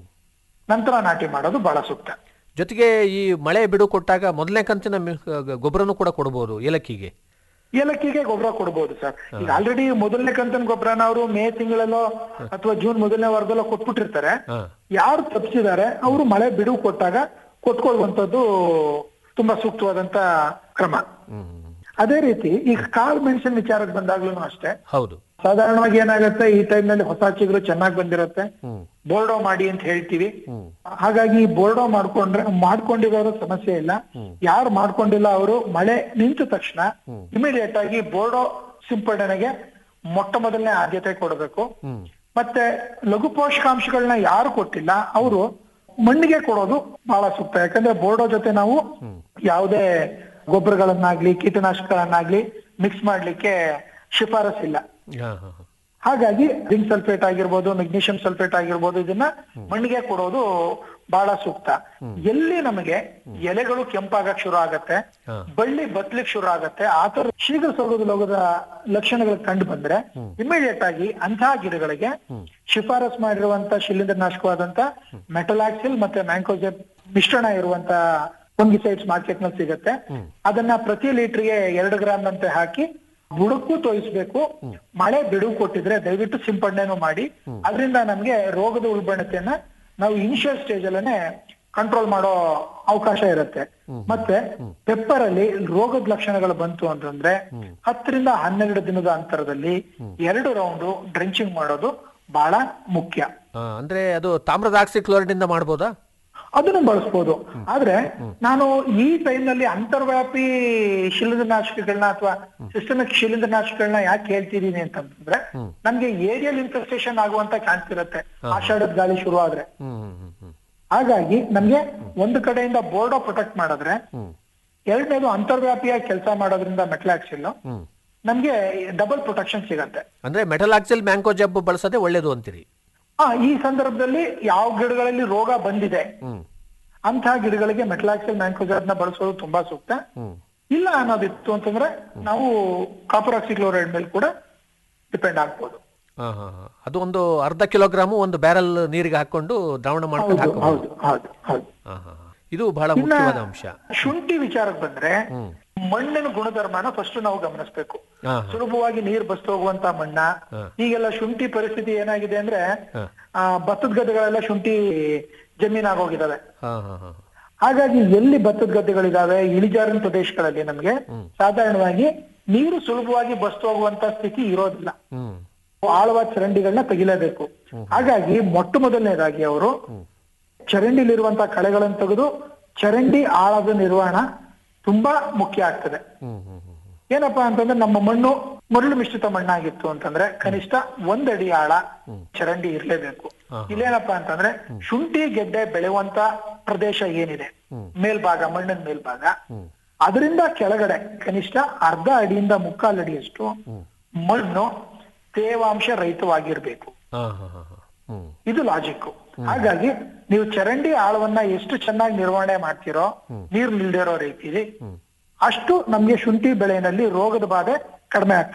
ನಂತರ ನಾಟಿ ಮಾಡೋದು ಬಹಳ ಸೂಕ್ತ ಜೊತೆಗೆ ಈ ಮಳೆ ಬಿಡು ಕೊಟ್ಟಾಗ ಮೊದಲನೇ ಕಂತಿನ ಮಿ- ಗ- ಗೊಬ್ಬರನೂ ಕೂಡ ಕೊಡಬಹುದು ಏಲಕ್ಕಿಗೆ ಏಲಕ್ಕಿಗೆ ಗೊಬ್ಬರ ಕೊಡ್ಬೋದು ಸರ್ ಈಗ ಆಲ್ರೆಡಿ ಮೊದಲನೇ ಕಂತಿನ ಗೊಬ್ಬರನ ಅವರು ಮೇ ತಿಂಗಳಲ್ಲೋ ಅಥವಾ ಜೂನ್ ಮೊದಲನೇ ವಾರದಲ್ಲೋ ಕೊಟ್ಬಿಟ್ಟಿರ್ತಾರೆ ಹಾ ಯಾರು ತಪ್ಪಿಸಿದ್ದಾರೆ ಅವರು ಮಳೆ ಬಿಡುವು ಕೊಟ್ಟಾಗ ಕೊಟ್ಕೊಳ್ಳುವಂತದ್ದು ತುಂಬಾ ಸೂಕ್ತವಾದಂತ ಕ್ರಮ ಹ್ಮ್ ಅದೇ ರೀತಿ ಈಗ ಕಾಳು ಮೆಣಸಿನ ವಿಚಾರಕ್ಕೆ ಬಂದಾಗ್ಲೂ ಅಷ್ಟೇ ಹೌದು ಸಾಧಾರಣವಾಗಿ ಏನಾಗುತ್ತೆ ಈ ಟೈಮ್ ನಲ್ಲಿ ಹೊಸ ಚಿಗುರು ಚೆನ್ನಾಗಿ ಬಂದಿರುತ್ತೆ ಹ್ಮ್ ಬೋರ್ಡೋ ಮಾಡಿ ಅಂತ ಹೇಳ್ತೀವಿ ಹ್ಮ್ ಹಾಗಾಗಿ ಬೋರ್ಡೋ ಮಾಡ್ಕೊಂಡ್ರೆ ಮಾಡ್ಕೊಂಡಿರೋರು ಸಮಸ್ಯೆ ಇಲ್ಲ ಯಾರು ಮಾಡ್ಕೊಂಡಿಲ್ಲ ಅವರು ಮಳೆ ನಿಂತ ತಕ್ಷಣ ಇಮಿಡಿಯೇಟ್ ಆಗಿ ಬೋರ್ಡೋ ಸಿಂಪಡಣೆಗೆ ಮೊಟ್ಟ ಮೊದಲನೇ ಆದ್ಯತೆ ಕೊಡಬೇಕು ಹ್ಮ್ ಮತ್ತೆ ಲಘು ಪೋಷಕಾಂಶಗಳನ್ನ ಯಾರು ಕೊಟ್ಟಿಲ್ಲ ಅವರು ಮಣ್ಣಿಗೆ ಕೊಡೋದು ಬಹಳ ಸೂಕ್ತ ಯಾಕಂದ್ರೆ ಬೋರ್ಡೋ ಜೊತೆ ನಾವು ಯಾವುದೇ ಗೊಬ್ಬರಗಳನ್ನಾಗ್ಲಿ ಕೀಟನಾಶಕಗಳನ್ನಾಗ್ಲಿ ಮಿಕ್ಸ್ ಮಾಡ್ಲಿಕ್ಕೆ ಶಿಫಾರಸ್ಸಿಲ್ಲ ಹಾ ಹಾ ಹಾ. ಹಾಗಾಗಿ ಜಿಂಕ್ ಸಲ್ಫೇಟ್ ಆಗಿರ್ಬೋದು ಮೆಗ್ನೀಷಿಯಂ ಸಲ್ಫೇಟ್ ಆಗಿರ್ಬೋದು ಇದನ್ನ ಮಣ್ಣಿಗೆ ಕೊಡೋದು ಬಹಳ ಸೂಕ್ತ ಎಲ್ಲಿ ನಮಗೆ ಎಲೆಗಳು ಕೆಂಪಾಗಕ್ ಶುರು ಆಗತ್ತೆ ಹಾ. ಬಳ್ಳಿ ಬತ್ಲಿಕ್ ಶುರು ಆಗತ್ತೆ ಆತರ ಶೀಘ್ರ ಸೊಗದು ಲೋಗದ ಲಕ್ಷಣಗಳು ಕಂಡು ಬಂದ್ರೆ ಇಮಿಡಿಯೇಟ್ ಆಗಿ ಅಂತಹ ಗಿಡಗಳಿಗೆ ಶಿಫಾರಸ್ ಮಾಡಿರುವಂತ ಶಿಲೀಂಧ್ರನಾಶಕವಾದಂತ ಮೆಟಲಾಕ್ಸಿಲ್ ಮತ್ತೆ ಮ್ಯಾಂಕೋಜೆಬ್ ಮಿಶ್ರಣ ಇರುವಂತ ಫಂಗಿಸೈಡ್ಸ್ ಮಾರ್ಕೆಟ್ ನಲ್ಲಿ ಸಿಗತ್ತೆ ಅದನ್ನ ಪ್ರತಿ ಲೀಟರ್ಗೆ ಎರಡು ಗ್ರಾಮ್ ಅಂತೆ ಹಾಕಿ ಬುಡಕ್ಕೂ ತೋಯಿಸ್ಬೇಕು ಮಳೆ ಬಿಡುವು ಕೊಟ್ಟಿದ್ರೆ ದಯವಿಟ್ಟು ಸಿಂಪಡಣೆನೂ ಮಾಡಿ ಅದರಿಂದ ನಮ್ಗೆ ರೋಗದ ಉಲ್ಬಣತೆಯನ್ನ ನಾವು ಇನಿಷಿಯಲ್ ಸ್ಟೇಜ್ ಅಲ್ಲೇ ಕಂಟ್ರೋಲ್ ಮಾಡೋ ಅವಕಾಶ ಇರುತ್ತೆ ಮತ್ತೆ ಪೆಪ್ಪರ್ ಅಲ್ಲಿ ರೋಗದ ಲಕ್ಷಣಗಳು ಬಂತು ಅಂತಂದ್ರೆ ಹತ್ತರಿಂದ ಹನ್ನೆರಡು ದಿನದ ಅಂತರದಲ್ಲಿ ಎರಡು ರೌಂಡ್ ಡ್ರೆಂಚಿಂಗ್ ಮಾಡೋದು ಬಹಳ ಮುಖ್ಯ ಆ, ಅಂದ್ರೆ ಅದು ತಾಮ್ರದ ಆಕ್ಸಿಕ್ಲೋರೈಡ್ ಇಂದ ಮಾಡ್ಬೋದಾ ಅದನ್ನು ಬಳಸ್ಬೋದು ಆದ್ರೆ ನಾನು ಈ ಟೈಮ್ ನಲ್ಲಿ ಅಂತರ್ವ್ಯಾಪಿ ಶಿಲೀಂಧ್ರನಾಶಕಗಳನ್ನ ಅಥವಾ ಸಿಸ್ಟಮಿಕ್ ಶಿಲೀಂಧ್ರನಾಶಕಗಳನ್ನ ಯಾಕೆ ಹೇಳ್ತಿದೀನಿ ಅಂತಂದ್ರೆ ನಮ್ಗೆ ಏರಿಯಲ್ ಇನ್ಫೆಸ್ಟೇಷನ್ ಆಗುವಂತ ಚಾನ್ಸ್ ಇರುತ್ತೆ ಆಷಾಢದ ಗಾಳಿ ಶುರು ಆದ್ರೆ ಹ್ಮ್ ಹ್ಮ್ ಹ್ಮ್ ಹ್ಮ್ ಹಾಗಾಗಿ ನಮ್ಗೆ ಒಂದು ಕಡೆಯಿಂದ ಬೋರ್ಡೋ ಪ್ರೊಟೆಕ್ಟ್ ಮಾಡಿದ್ರೆ ಎರಡನೇದು ಅಂತರ್ವ್ಯಾಪಿಯಾಗಿ ಕೆಲಸ ಮಾಡೋದ್ರಿಂದ ಮೆಟ್ಲಾಕ್ಸಿಲ್ ಹ್ಮ್ ನಮ್ಗೆ ಡಬಲ್ ಪ್ರೊಟೆಕ್ಷನ್ ಸಿಗತ್ತೆ ಅಂದ್ರೆ ಮೆಟಲ್ ಆಕ್ಸಿಲ್ ಮ್ಯಾಂಕೋ ಜಬ್ ಬಳಸೋದೇ ಒಳ್ಳೇದು ಅಂತೀರಿ ಆ ಈ ಸಂದರ್ಭದಲ್ಲಿ ಯಾವ ಗಿಡಗಳಲ್ಲಿ ರೋಗ ಬಂದಿದೆ ಹ್ಮ್ ಅಂತಹ ಗಿಡಗಳಿಗೆ ಮೆಟ್ಲಾಕ್ಸಿಲ್ ಮ್ಯಾಂಕೋಜಾರ್ನ ಬಳಸೋದು ತುಂಬಾ ಸೂಕ್ತ ಹ್ಮ್ ಇಲ್ಲ ಅನ್ನೋದಿತ್ತು ಅಂತಂದ್ರೆ ನಾವು ಕಾಪರ್ ಆಕ್ಸಿಕ್ಲೋರೈಡ್ ಮೇಲೆ ಕೂಡ ಡಿಪೆಂಡ್ ಆಗ್ಬೋದು ಹಾ ಹಾ ಹಾ. ಅದು ಒಂದು ಅರ್ಧ ಕಿಲೋಗ್ರಾಮು ಒಂದು ಬ್ಯಾರಲ್ ನೀರಿಗೆ ಹಾಕೊಂಡು ದ್ರಾವಣ ಮಾಡ್ಕೊಂಡು ಹೌದು ಹಾಕಬಹುದು ಹೌದು ಹೌದು ಹೌದು ಹಾ ಹಾ ಹಾ. ಇದು ಬಹಳ ಇನ್ನ ಮುಖ್ಯವಾದ ಅಂಶ ಶುಂಠಿ ವಿಚಾರಕ್ಕೆ ಬಂದ್ರೆ ಮಣ್ಣಿನ ಗುಣಧರ್ಮನ ಫಸ್ಟ್ ನಾವು ಗಮನಿಸಬೇಕು ಹಾ ಹಾ. ಸುಲಭವಾಗಿ ನೀರ್ ಬಸ್ತು ಹೋಗುವಂತ ಮಣ್ಣ ಹಾ. ಈಗೆಲ್ಲ ಶುಂಠಿ ಪರಿಸ್ಥಿತಿ ಏನಾಗಿದೆ ಅಂದ್ರೆ ಹಾ. ಆ ಭತ್ತದ ಗದ್ದೆಗಳೆಲ್ಲ ಶುಂಠಿ ಜಮೀನಾಗೋಗಿದಾವೆ ಹಾ ಹಾ ಹಾ ಹಾಗಾಗಿ ಎಲ್ಲಿ ಭತ್ತದ ಗದ್ದೆಗಳಿದಾವೆ ಇಳಿಜಾರಿನ ಪ್ರದೇಶಗಳಲ್ಲಿ ನಮ್ಗೆ ಸಾಧಾರಣವಾಗಿ ನೀರು ಸುಲಭವಾಗಿ ಬಸ್ತು ಹೋಗುವಂತ ಸ್ಥಿತಿ ಇರೋದಿಲ್ಲ ಹ್ಮ್ ಆಳವಾದ ಚರಂಡಿಗಳನ್ನ ತೆಗಿಲೇಬೇಕು ಹಾಗಾಗಿ ಮೊಟ್ಟ ಮೊದಲನೇದಾಗಿ ಅವರು ಚರಂಡಿಲಿರುವಂತ ಕಳೆಗಳನ್ನು ತೆಗೆದು ಚರಂಡಿ ಆಳದ ನಿರ್ವಹಣಾ ತುಂಬಾ ಮುಖ್ಯ ಆಗ್ತದೆ ಹ್ಮ್ ಹ್ಮ್ ಹ್ಮ್ ಹ್ಮ್. ಏನಪ್ಪಾ ಅಂತಂದ್ರೆ ನಮ್ಮ ಮಣ್ಣು ಮರಳು ಮಿಶ್ರಿತ ಮಣ್ಣಾಗಿತ್ತು ಅಂತಂದ್ರೆ ಕನಿಷ್ಠ ಒಂದಡಿ ಆಳ ಚರಂಡಿ ಇರ್ಲೇಬೇಕು ಇಲ್ಲೇನಪ್ಪಾ ಅಂತಂದ್ರೆ ಶುಂಠಿ ಗೆಡ್ಡೆ ಬೆಳೆಯುವಂತ ಪ್ರದೇಶ ಏನಿದೆ ಮೇಲ್ಭಾಗ ಮಣ್ಣಿನ ಮೇಲ್ಭಾಗ ಅದರಿಂದ ಕೆಳಗಡೆ ಕನಿಷ್ಠ ಅರ್ಧ ಅಡಿಯಿಂದ ಮುಕ್ಕಾಲು ಅಡಿಯಷ್ಟು ಮಣ್ಣು ತೇವಾಂಶ ರಹಿತವಾಗಿರ್ಬೇಕು ಹಾ ಹಾ ಹಾ ಹಾ. ಹ್ಮ್ ಇದು ಲಾಜಿಕ್ ಹಾಗಾಗಿ ನೀವು ಚರಂಡಿ ಆಳವನ್ನ ಎಷ್ಟು ಚೆನ್ನಾಗಿ ನಿರ್ವಹಣೆ ಮಾಡ್ತೀರೋ ನೀರ್ ನಿಲ್ದಿರೋ ರೀತಿಲಿ ಅಷ್ಟು ನಮ್ಗೆ ಶುಂಠಿ ಬೆಳೆಯಲ್ಲಿ ರೋಗದ ಬಾಧೆ ಕಡಿಮೆ ಆಗ್ತದೆ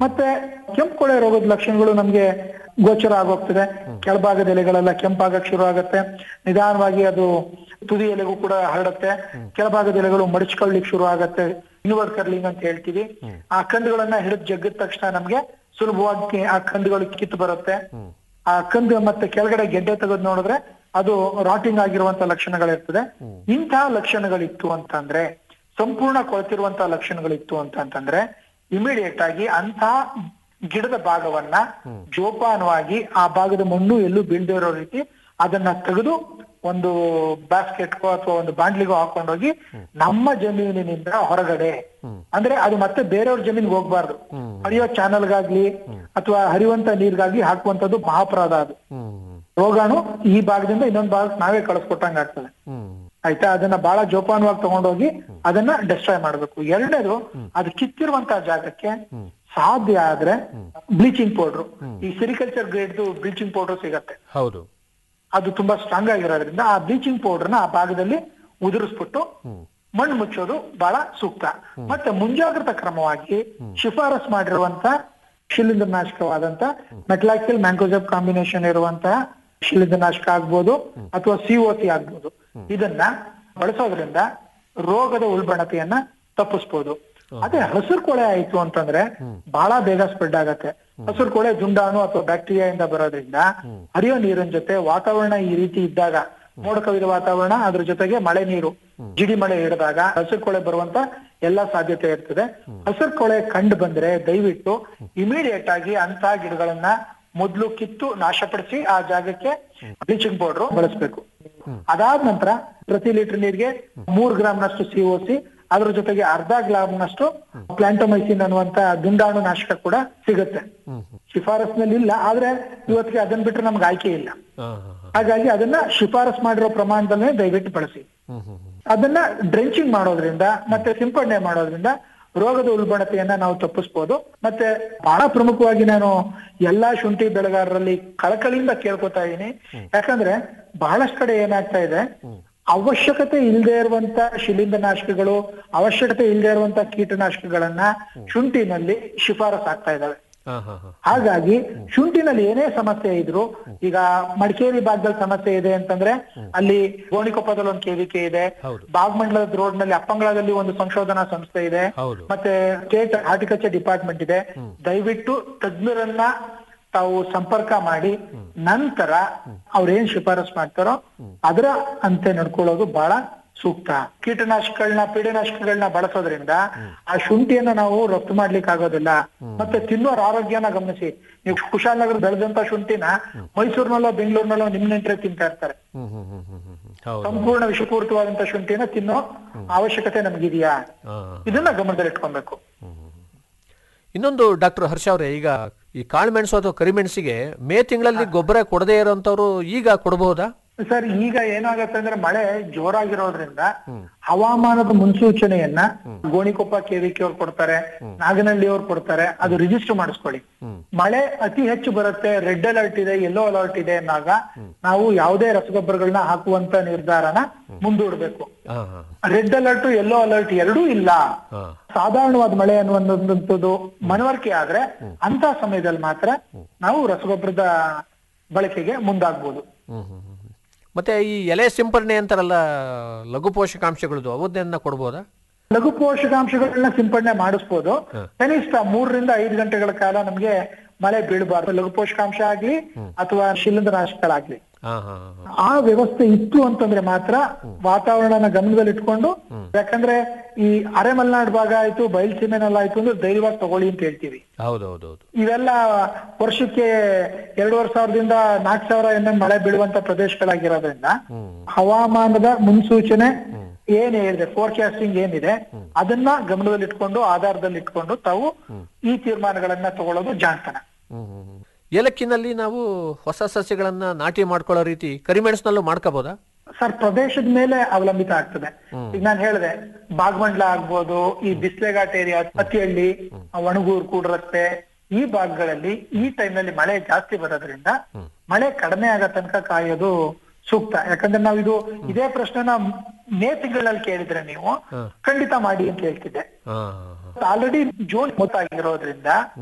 ಮತ್ತೆ ಕೆಂಪು ಕೊಳೆ ರೋಗದ ಲಕ್ಷಣಗಳು ನಮ್ಗೆ ಗೋಚರ ಆಗೋಗ್ತದೆ ಕೆಳಭಾಗದ ಎಲೆಗಳೆಲ್ಲ ಕೆಂಪಾಗಕ್ ಶುರು ಆಗುತ್ತೆ ನಿಧಾನವಾಗಿ ಅದು ತುದಿ ಎಲೆಗೂ ಕೂಡ ಹರಡುತ್ತೆ ಕೆಳಭಾಗದ ಎಲೆಗಳು ಮಡಚ್ಕೊಳ್ಳಿಕ್ ಶುರು ಆಗತ್ತೆ ಇನ್ವರ್ಡ್ ಕರ್ಲಿಂಗ್ ಅಂತ ಹೇಳ್ತೀವಿ ಆ ಕಂದುಗಳನ್ನ ಹಿಡಿದು ಜಗ್ಗಿದ ತಕ್ಷಣ ನಮ್ಗೆ ಸುಲಭವಾಗಿ ಆ ಕಂದುಗಳು ಕಿತ್ತು ಬರುತ್ತೆ ಆ ಕಂದು ಮತ್ತೆ ಕೆಳಗಡೆ ಗೆಡ್ಡೆ ತೆಗೆದು ನೋಡಿದ್ರೆ ಅದು ರಾಟಿಂಗ್ ಆಗಿರುವಂತ ಲಕ್ಷಣಗಳಿರ್ತದೆ ಇಂತಹ ಲಕ್ಷಣಗಳಿತ್ತು ಅಂತಂದ್ರೆ ಸಂಪೂರ್ಣ ಕೊಳ್ತಿರುವಂತಹ ಲಕ್ಷಣಗಳಿತ್ತು ಅಂತಂತಂದ್ರೆ ಇಮಿಡಿಯೇಟ್ ಆಗಿ ಅಂತ ಗಿಡದ ಭಾಗವನ್ನ ಜೋಪಾನವಾಗಿ ಆ ಭಾಗದ ಮಣ್ಣು ಎಲ್ಲೂ ಬೀಳದೇ ಇರೋ ರೀತಿ ಅದನ್ನ ತೆಗೆದು ಒಂದು ಬಾಸ್ಕೆಟ್ಗೋ ಅಥವಾ ಒಂದು ಬಾಂಡ್ಲಿಗೋ ಹಾಕೊಂಡೋಗಿ ನಮ್ಮ ಜಮೀನಿನಿಂದ ಹೊರಗಡೆ ಅಂದ್ರೆ ಅದು ಮತ್ತೆ ಬೇರೆಯವ್ರ ಜಮೀನ್ಗೆ ಹೋಗ್ಬಾರ್ದು ಹರಿಯೋ ಚಾನಲ್ಗಾಗ್ಲಿ ಅಥವಾ ಹರಿಯುವಂತ ನೀರ್ಗಾಗ್ಲಿ ಹಾಕುವಂತದ್ದು ಮಹಾಪರಾಧ ಅದು ರೋಗಾಣು ಈ ಭಾಗದಿಂದ ಇನ್ನೊಂದು ಭಾಗಕ್ಕೆ ನಾವೇ ಕಳಿಸ್ಕೊಟ್ಟಂಗ ಆಗ್ತದೆ ಆಯ್ತಾ ಅದನ್ನ ಬಹಳ ಜೋಪಾನವಾಗಿ ತಗೊಂಡೋಗಿ ಅದನ್ನ ಡಿಸ್ಟ್ರಾಯ್ ಮಾಡ್ಬೇಕು ಎರಡನೇದು ಅದು ಕಿತ್ತಿರುವಂತಹ ಜಾಗಕ್ಕೆ ಸಾಧ್ಯ ಆದ್ರೆ ಬ್ಲೀಚಿಂಗ್ ಪೌಡರ್ ಈ ಸಿರಿಕಲ್ಚರ್ ಗ್ರೇಡ್ ಬ್ಲೀಚಿಂಗ್ ಪೌಡರ್ ಸಿಗತ್ತೆ ಹೌದು ಅದು ತುಂಬಾ ಸ್ಟ್ರಾಂಗ್ ಆಗಿರೋದ್ರಿಂದ ಆ ಬ್ಲೀಚಿಂಗ್ ಪೌಡರ್ನ ಆ ಭಾಗದಲ್ಲಿ ಉದುರಿಸ್ಬಿಟ್ಟು ಮಣ್ಣು ಮುಚ್ಚೋದು ಬಹಳ ಸೂಕ್ತ ಮತ್ತೆ ಮುಂಜಾಗ್ರತಾ ಕ್ರಮವಾಗಿ ಶಿಫಾರಸ್ ಮಾಡಿರುವಂತ ಶಿಲೀಂಧ್ರನಾಶಕವಾದಂತ ಮೆಟ್ಲಾಕ್ಸಿಲ್ ಮ್ಯಾಂಕೋಜಬ್ ಕಾಂಬಿನೇಷನ್ ಇರುವಂತಹ ಶಿಲೀಂಧ್ರನಾಶಕ ಆಗ್ಬೋದು ಅಥವಾ ಸಿಒಸಿ ಆಗ್ಬೋದು ಇದನ್ನ ಬಳಸೋದ್ರಿಂದ ರೋಗದ ಉಲ್ಬಣತೆಯನ್ನ ತಪ್ಪಿಸ್ಬೋದು ಅದೇ ಹಸಿರು ಕೊಳೆ ಆಯ್ತು ಅಂತಂದ್ರೆ ಬಹಳ ಬೇಗ ಸ್ಪ್ರೆಡ್ ಆಗತ್ತೆ ಹಸಿರು ಕೊಳೆ ದುಂಡಾಣು ಅಥವಾ ಬ್ಯಾಕ್ಟೀರಿಯಾ ಇಂದ ಬರೋದ್ರಿಂದ ಹರಿಯೋ ನೀರಿನ ಜೊತೆ ವಾತಾವರಣ ಈ ರೀತಿ ಇದ್ದಾಗ ಮೋಡ ಕವಿದ ವಾತಾವರಣ ಅದ್ರ ಜೊತೆಗೆ ಮಳೆ ನೀರು ಜಿಡಿ ಮಳೆ ಹಿಡಿದಾಗ ಹಸಿರು ಕೊಳೆ ಬರುವಂತ ಎಲ್ಲಾ ಸಾಧ್ಯತೆ ಇರ್ತದೆ ಹಸಿರು ಕೊಳೆ ಕಂಡು ಬಂದ್ರೆ ದಯವಿಟ್ಟು ಇಮಿಡಿಯೇಟ್ ಆಗಿ ಅಂತ ಗಿಡಗಳನ್ನ ಮೊದ್ಲು ಕಿತ್ತು ನಾಶಪಡಿಸಿ ಆ ಜಾಗಕ್ಕೆ ಬ್ಲೀಚಿಂಗ್ ಪೌಡರ್ ಬಳಸಬೇಕು ಅದಾದ ನಂತರ ಪ್ರತಿ ಲೀಟರ್ ನೀರಿಗೆ ಮೂರ್ ಗ್ರಾಮ್ನಷ್ಟು ಸಿಒಸಿ ಅದ್ರ ಜೊತೆಗೆ ಅರ್ಧ ಗ್ರಾಮ್ನಷ್ಟು ಪ್ಲಾಂಟೋಮೈಸಿನ್ ಅನ್ನುವಂತ ದುಂಡಾಣು ನಾಶಕ ಕೂಡ ಸಿಗುತ್ತೆ ಶಿಫಾರಸ್ನಲ್ಲಿ ಇಲ್ಲ ಆದ್ರೆ ಇವತ್ತಿಗೆ ಅದನ್ನ ಬಿಟ್ರೆ ನಮ್ಗೆ ಆಯ್ಕೆ ಇಲ್ಲ ಹಾಗಾಗಿ ಅದನ್ನ ಶಿಫಾರಸ್ ಮಾಡಿರೋ ಪ್ರಮಾಣದಲ್ಲೇ ದಯವಿಟ್ಟು ಬಳಸಿ ಅದನ್ನ ಡ್ರೆಂಚಿಂಗ್ ಮಾಡೋದ್ರಿಂದ ಮತ್ತೆ ಸಿಂಪಡಣೆ ಮಾಡೋದ್ರಿಂದ ರೋಗದ ಉಲ್ಬಣತೆಯನ್ನ ನಾವು ತಪ್ಪಿಸ್ಬೋದು ಮತ್ತೆ ಬಹಳ ಪ್ರಮುಖವಾಗಿ ನಾನು ಎಲ್ಲಾ ಶುಂಠಿ ಬೆಳೆಗಾರರಲ್ಲಿ ಕಳಕಳಿಯಿಂದ ಕೇಳ್ಕೊತಾ ಇದೀನಿ ಯಾಕಂದ್ರೆ ಬಹಳಷ್ಟು ಕಡೆ ಏನಾಗ್ತಾ ಇದೆ ಅವಶ್ಯಕತೆ ಇಲ್ಲದೆ ಇರುವಂತ ಶಿಲೀಂಧ್ರನಾಶಕಗಳು ಅವಶ್ಯಕತೆ ಇಲ್ಲದೆ ಇರುವಂತ ಕೀಟನಾಶಕಗಳನ್ನ ಶುಂಠಿನಲ್ಲಿ ಶಿಫಾರಸ್ ಆಗ್ತಾ ಇದಾವೆ ಹಾ ಹಾ ಹಾ ಹಾಗಾಗಿ ಶುಂಠಿನಲ್ಲಿ ಏನೇ ಸಮಸ್ಯೆ ಇದ್ರು ಈಗ ಮಡಿಕೇರಿ ಭಾಗದಲ್ಲಿ ಸಮಸ್ಯೆ ಇದೆ ಅಂತಂದ್ರೆ ಅಲ್ಲಿ ಗೋಣಿಕೊಪ್ಪದಲ್ಲಿ ಒಂದು ಕೆವಿಕೆ ಇದೆ ಹೌದು. ಬಾಗಮಂಡಲದ ರೋಡ್ ನಲ್ಲಿ ಅಪ್ಪಂಗಳದಲ್ಲಿ ಒಂದು ಸಂಶೋಧನಾ ಸಂಸ್ಥೆ ಇದೆ ಹೌದು. ಮತ್ತೆ ಸ್ಟೇಟ್ ಹಾರ್ಟಿಕಲ್ಚರ್ ಡಿಪಾರ್ಟ್ಮೆಂಟ್ ಇದೆ ದಯವಿಟ್ಟು ತಜ್ಞರನ್ನ ತಾವು ಸಂಪರ್ಕ ಮಾಡಿ ನಂತರ ಅವ್ರೇನ್ ಶಿಫಾರಸ್ ಮಾಡ್ತಾರೋ ಅದರ ಅಂತೆ ನಡ್ಕೊಳ್ಳೋದು ಬಹಳ ಸೂಕ್ತ ಕೀಟನಾಶಕಗಳನ್ನ ಪೀಡನಾಶಕಗಳನ್ನ ಬಳಸೋದ್ರಿಂದ ಆ ಶುಂಠಿಯನ್ನ ನಾವು ರಫ್ತು ಮಾಡ್ಲಿಕ್ಕೆ ಆಗೋದಿಲ್ಲ ಮತ್ತೆ ತಿನ್ನೋರ್ ಆರೋಗ್ಯನ ಗಮನಿಸಿ ನೀವು ಕುಶಾಲನಗರ ಬೆಳೆದಂತ ಶುಂಠಿನ ಮೈಸೂರಿನಲ್ಲೋ ಬೆಂಗಳೂರಿನಲ್ಲೋ ನಿಮ್ ನೆಂಟ್ರೆ ತಿಂತಾ ಇರ್ತಾರೆ ಹ್ಮ್ ಹ್ಮ್ ಹ್ಮ್ ಹ್ಮ್ ಹ್ಮ್ ಹ್ಮ್. ಹೌದು ಸಂಪೂರ್ಣ ವಿಷಪೂರಿತವಾದಂತ ಶುಂಠಿನ ತಿನ್ನೋ ಅವಶ್ಯಕತೆ ನಮಗಿದೆಯಾ ಹಾ ಇದನ್ನ ಗಮನದಲ್ಲಿ ಇಟ್ಕೊಬೇಕು ಇನ್ನೊಂದು ಡಾಕ್ಟರ್ ಹರ್ಷ ಅವರೇ ಈಗ ಈ ಕಾಳುಮೆಣಸು ಅಥವಾ ಕರಿಮೆಣಸಿಗೆ ಮೇ ತಿಂಗಳಲ್ಲಿ ಗೊಬ್ಬರ ಕೊಡದೇ ಇರೋಂಥವ್ರು ಈಗ ಕೊಡಬಹುದಾ ಸರ್ ಈಗ ಏನಾಗತ್ತೆ ಅಂದ್ರೆ ಮಳೆ ಜೋರಾಗಿರೋದ್ರಿಂದ ಹವಾಮಾನದ ಮುನ್ಸೂಚನೆಯನ್ನ ಗೋಣಿಕೊಪ್ಪ ಕೆವಿಕೆ ಅವ್ರು ಕೊಡ್ತಾರೆ ನಾಗನಹಳ್ಳಿ ಅವ್ರು ಕೊಡ್ತಾರೆ ಅದು ರಿಜಿಸ್ಟರ್ ಮಾಡಿಸ್ಕೊಳ್ಳಿ ಮಳೆ ಅತಿ ಹೆಚ್ಚು ಬರುತ್ತೆ ರೆಡ್ ಅಲರ್ಟ್ ಇದೆ ಯೆಲ್ಲೋ ಅಲರ್ಟ್ ಇದೆ ಅನ್ನೋಗ ನಾವು ಯಾವುದೇ ರಸಗೊಬ್ಬರಗಳನ್ನ ಹಾಕುವಂತ ನಿರ್ಧಾರನ ಮುಂದೂಡ್ಬೇಕು ಹಾ ಹಾ ರೆಡ್ ಅಲರ್ಟ್ ಯೆಲ್ಲೋ ಅಲರ್ಟ್ ಎರಡೂ ಇಲ್ಲ ಹಾ ಸಾಧಾರಣವಾದ ಮಳೆ ಅನ್ನುವಂಥದ್ದು ಮನವರಿಕೆ ಆದ್ರೆ ಅಂತ ಸಮಯದಲ್ಲಿ ಮಾತ್ರ ನಾವು ರಸಗೊಬ್ಬರದ ಬಳಕೆಗೆ ಮುಂದಾಗ್ಬೋದು ಹ್ಮ್ ಹ್ಮ್ ಹ್ಮ್ ಹ್ಮ್. ಮತ್ತೆ ಈ ಎಲೆ ಸಿಂಪರಣೆ ಅಂತಾರಲ್ಲ ಲಘು ಪೋಷಕಾಂಶಗಳದ್ದು ಅವನ್ನ ಕೊಡ್ಬೋದಾ ಲಘು ಪೋಷಕಾಂಶಗಳನ್ನ ಸಿಂಪಡಣೆ ಮಾಡಿಸ್ಬೋದು ಕನಿಷ್ಠ ಮೂರರಿಂದ ಐದು ಗಂಟೆಗಳ ಕಾಲ ನಮ್ಗೆ ಮಳೆ ಬೀಳಬಾರ್ದು ಲಘು ಪೋಷಕಾಂಶ ಆಗ್ಲಿ ಅಥವಾ ಶಿಲೀಂಧ್ರನಾಶಕಗಳಾಗ್ಲಿ ಹಾ ಹಾ ಹಾ ಆ ವ್ಯವಸ್ಥೆ ಇತ್ತು ಅಂತಂದ್ರೆ ಮಾತ್ರ ವಾತಾವರಣನ ಗಮನದಲ್ಲಿ ಇಟ್ಕೊಂಡು ಯಾಕಂದ್ರೆ ಈ ಅರೆ ಮಲೆನಾಡು ಭಾಗ ಆಯ್ತು ಬಯಲ್ಸೀಮೆನಲ್ಲಿ ಆಯ್ತು ಅಂದ್ರೆ ಧೈರ್ಯವಾಗಿ ತಗೊಳ್ಳಿ ಅಂತ ಹೇಳ್ತೀವಿ ಹೌದು ಹೌದು ಹೌದು ಇವೆಲ್ಲ ವರ್ಷಕ್ಕೆ ಎರಡೂವರೆ ಸಾವಿರದಿಂದ ನಾಲ್ಕು ಸಾವಿರ ಎಂ ಮಳೆ ಬೀಳುವಂತ ಪ್ರದೇಶಗಳಾಗಿರೋದ್ರಿಂದ ಹವಾಮಾನದ ಮುನ್ಸೂಚನೆ ಏನ್ ಹೇಳಿದೆ ಫೋರ್ಕಾಸ್ಟಿಂಗ್ ಏನಿದೆ ಅದನ್ನ ಗಮನದಲ್ಲಿ ಇಟ್ಕೊಂಡು ಆಧಾರದಲ್ಲಿ ಇಟ್ಕೊಂಡು ತಾವು ಈ ತೀರ್ಮಾನಗಳನ್ನ ತಗೊಳ್ಳೋದು ಜಾಣ್ತನ ಹ್ಮ್ ಹ್ಮ್ ಹ್ಮ್. ಏಲಕ್ಕಿನಲ್ಲಿ ನಾವು ಹೊಸ ಸಸ್ಯಗಳನ್ನ ನಾಟಿ ಮಾಡ್ಕೊಳ್ಳೋ ರೀತಿ ಕರಿಮೆಣಸಿನಲ್ಲೂ ಮಾಡ್ಕೋಬೋದಾ ಸರ್ ಪ್ರದೇಶದ ಮೇಲೆ ಅವಲಂಬಿತ ಆಗ್ತದೆ ಈಗ ನಾನು ಹೇಳಿದೆ ಬಾಗಮಂಡ್ಲ ಆಗ್ಬೋದು ಈ ಬಿಸ್ಲೆಘಾಟ್ ಏರಿಯಾ ಹತ್ತಿಹಳ್ಳಿ ಒಣಗೂರು ಕೂಡ್ರಸ್ತೆ ಈ ಭಾಗಗಳಲ್ಲಿ ಈ time ನಲ್ಲಿ ಮಳೆ ಜಾಸ್ತಿ ಬರೋದ್ರಿಂದ ಮಳೆ ಕಡಿಮೆ ಆಗೋ ತನಕ ಕಾಯೋದು ಸೂಕ್ತ ಯಾಕಂದ್ರೆ ನಾವು ಇದು ಇದೇ ಪ್ರಶ್ನೆನ ಮೇ ತಿಂಗಳಲ್ಲಿ ಕೇಳಿದ್ರೆ ನೀವು ಖಂಡಿತ ಮಾಡಿ ಅಂತ ಹೇಳ್ತಿದ್ದೆ ಹಾ ಹಾ ಹಾ ಆಲ್ರೆಡಿ ಜೂನ್ ಮೊತ್ತಾಗಿರೋದ್ರಿಂದ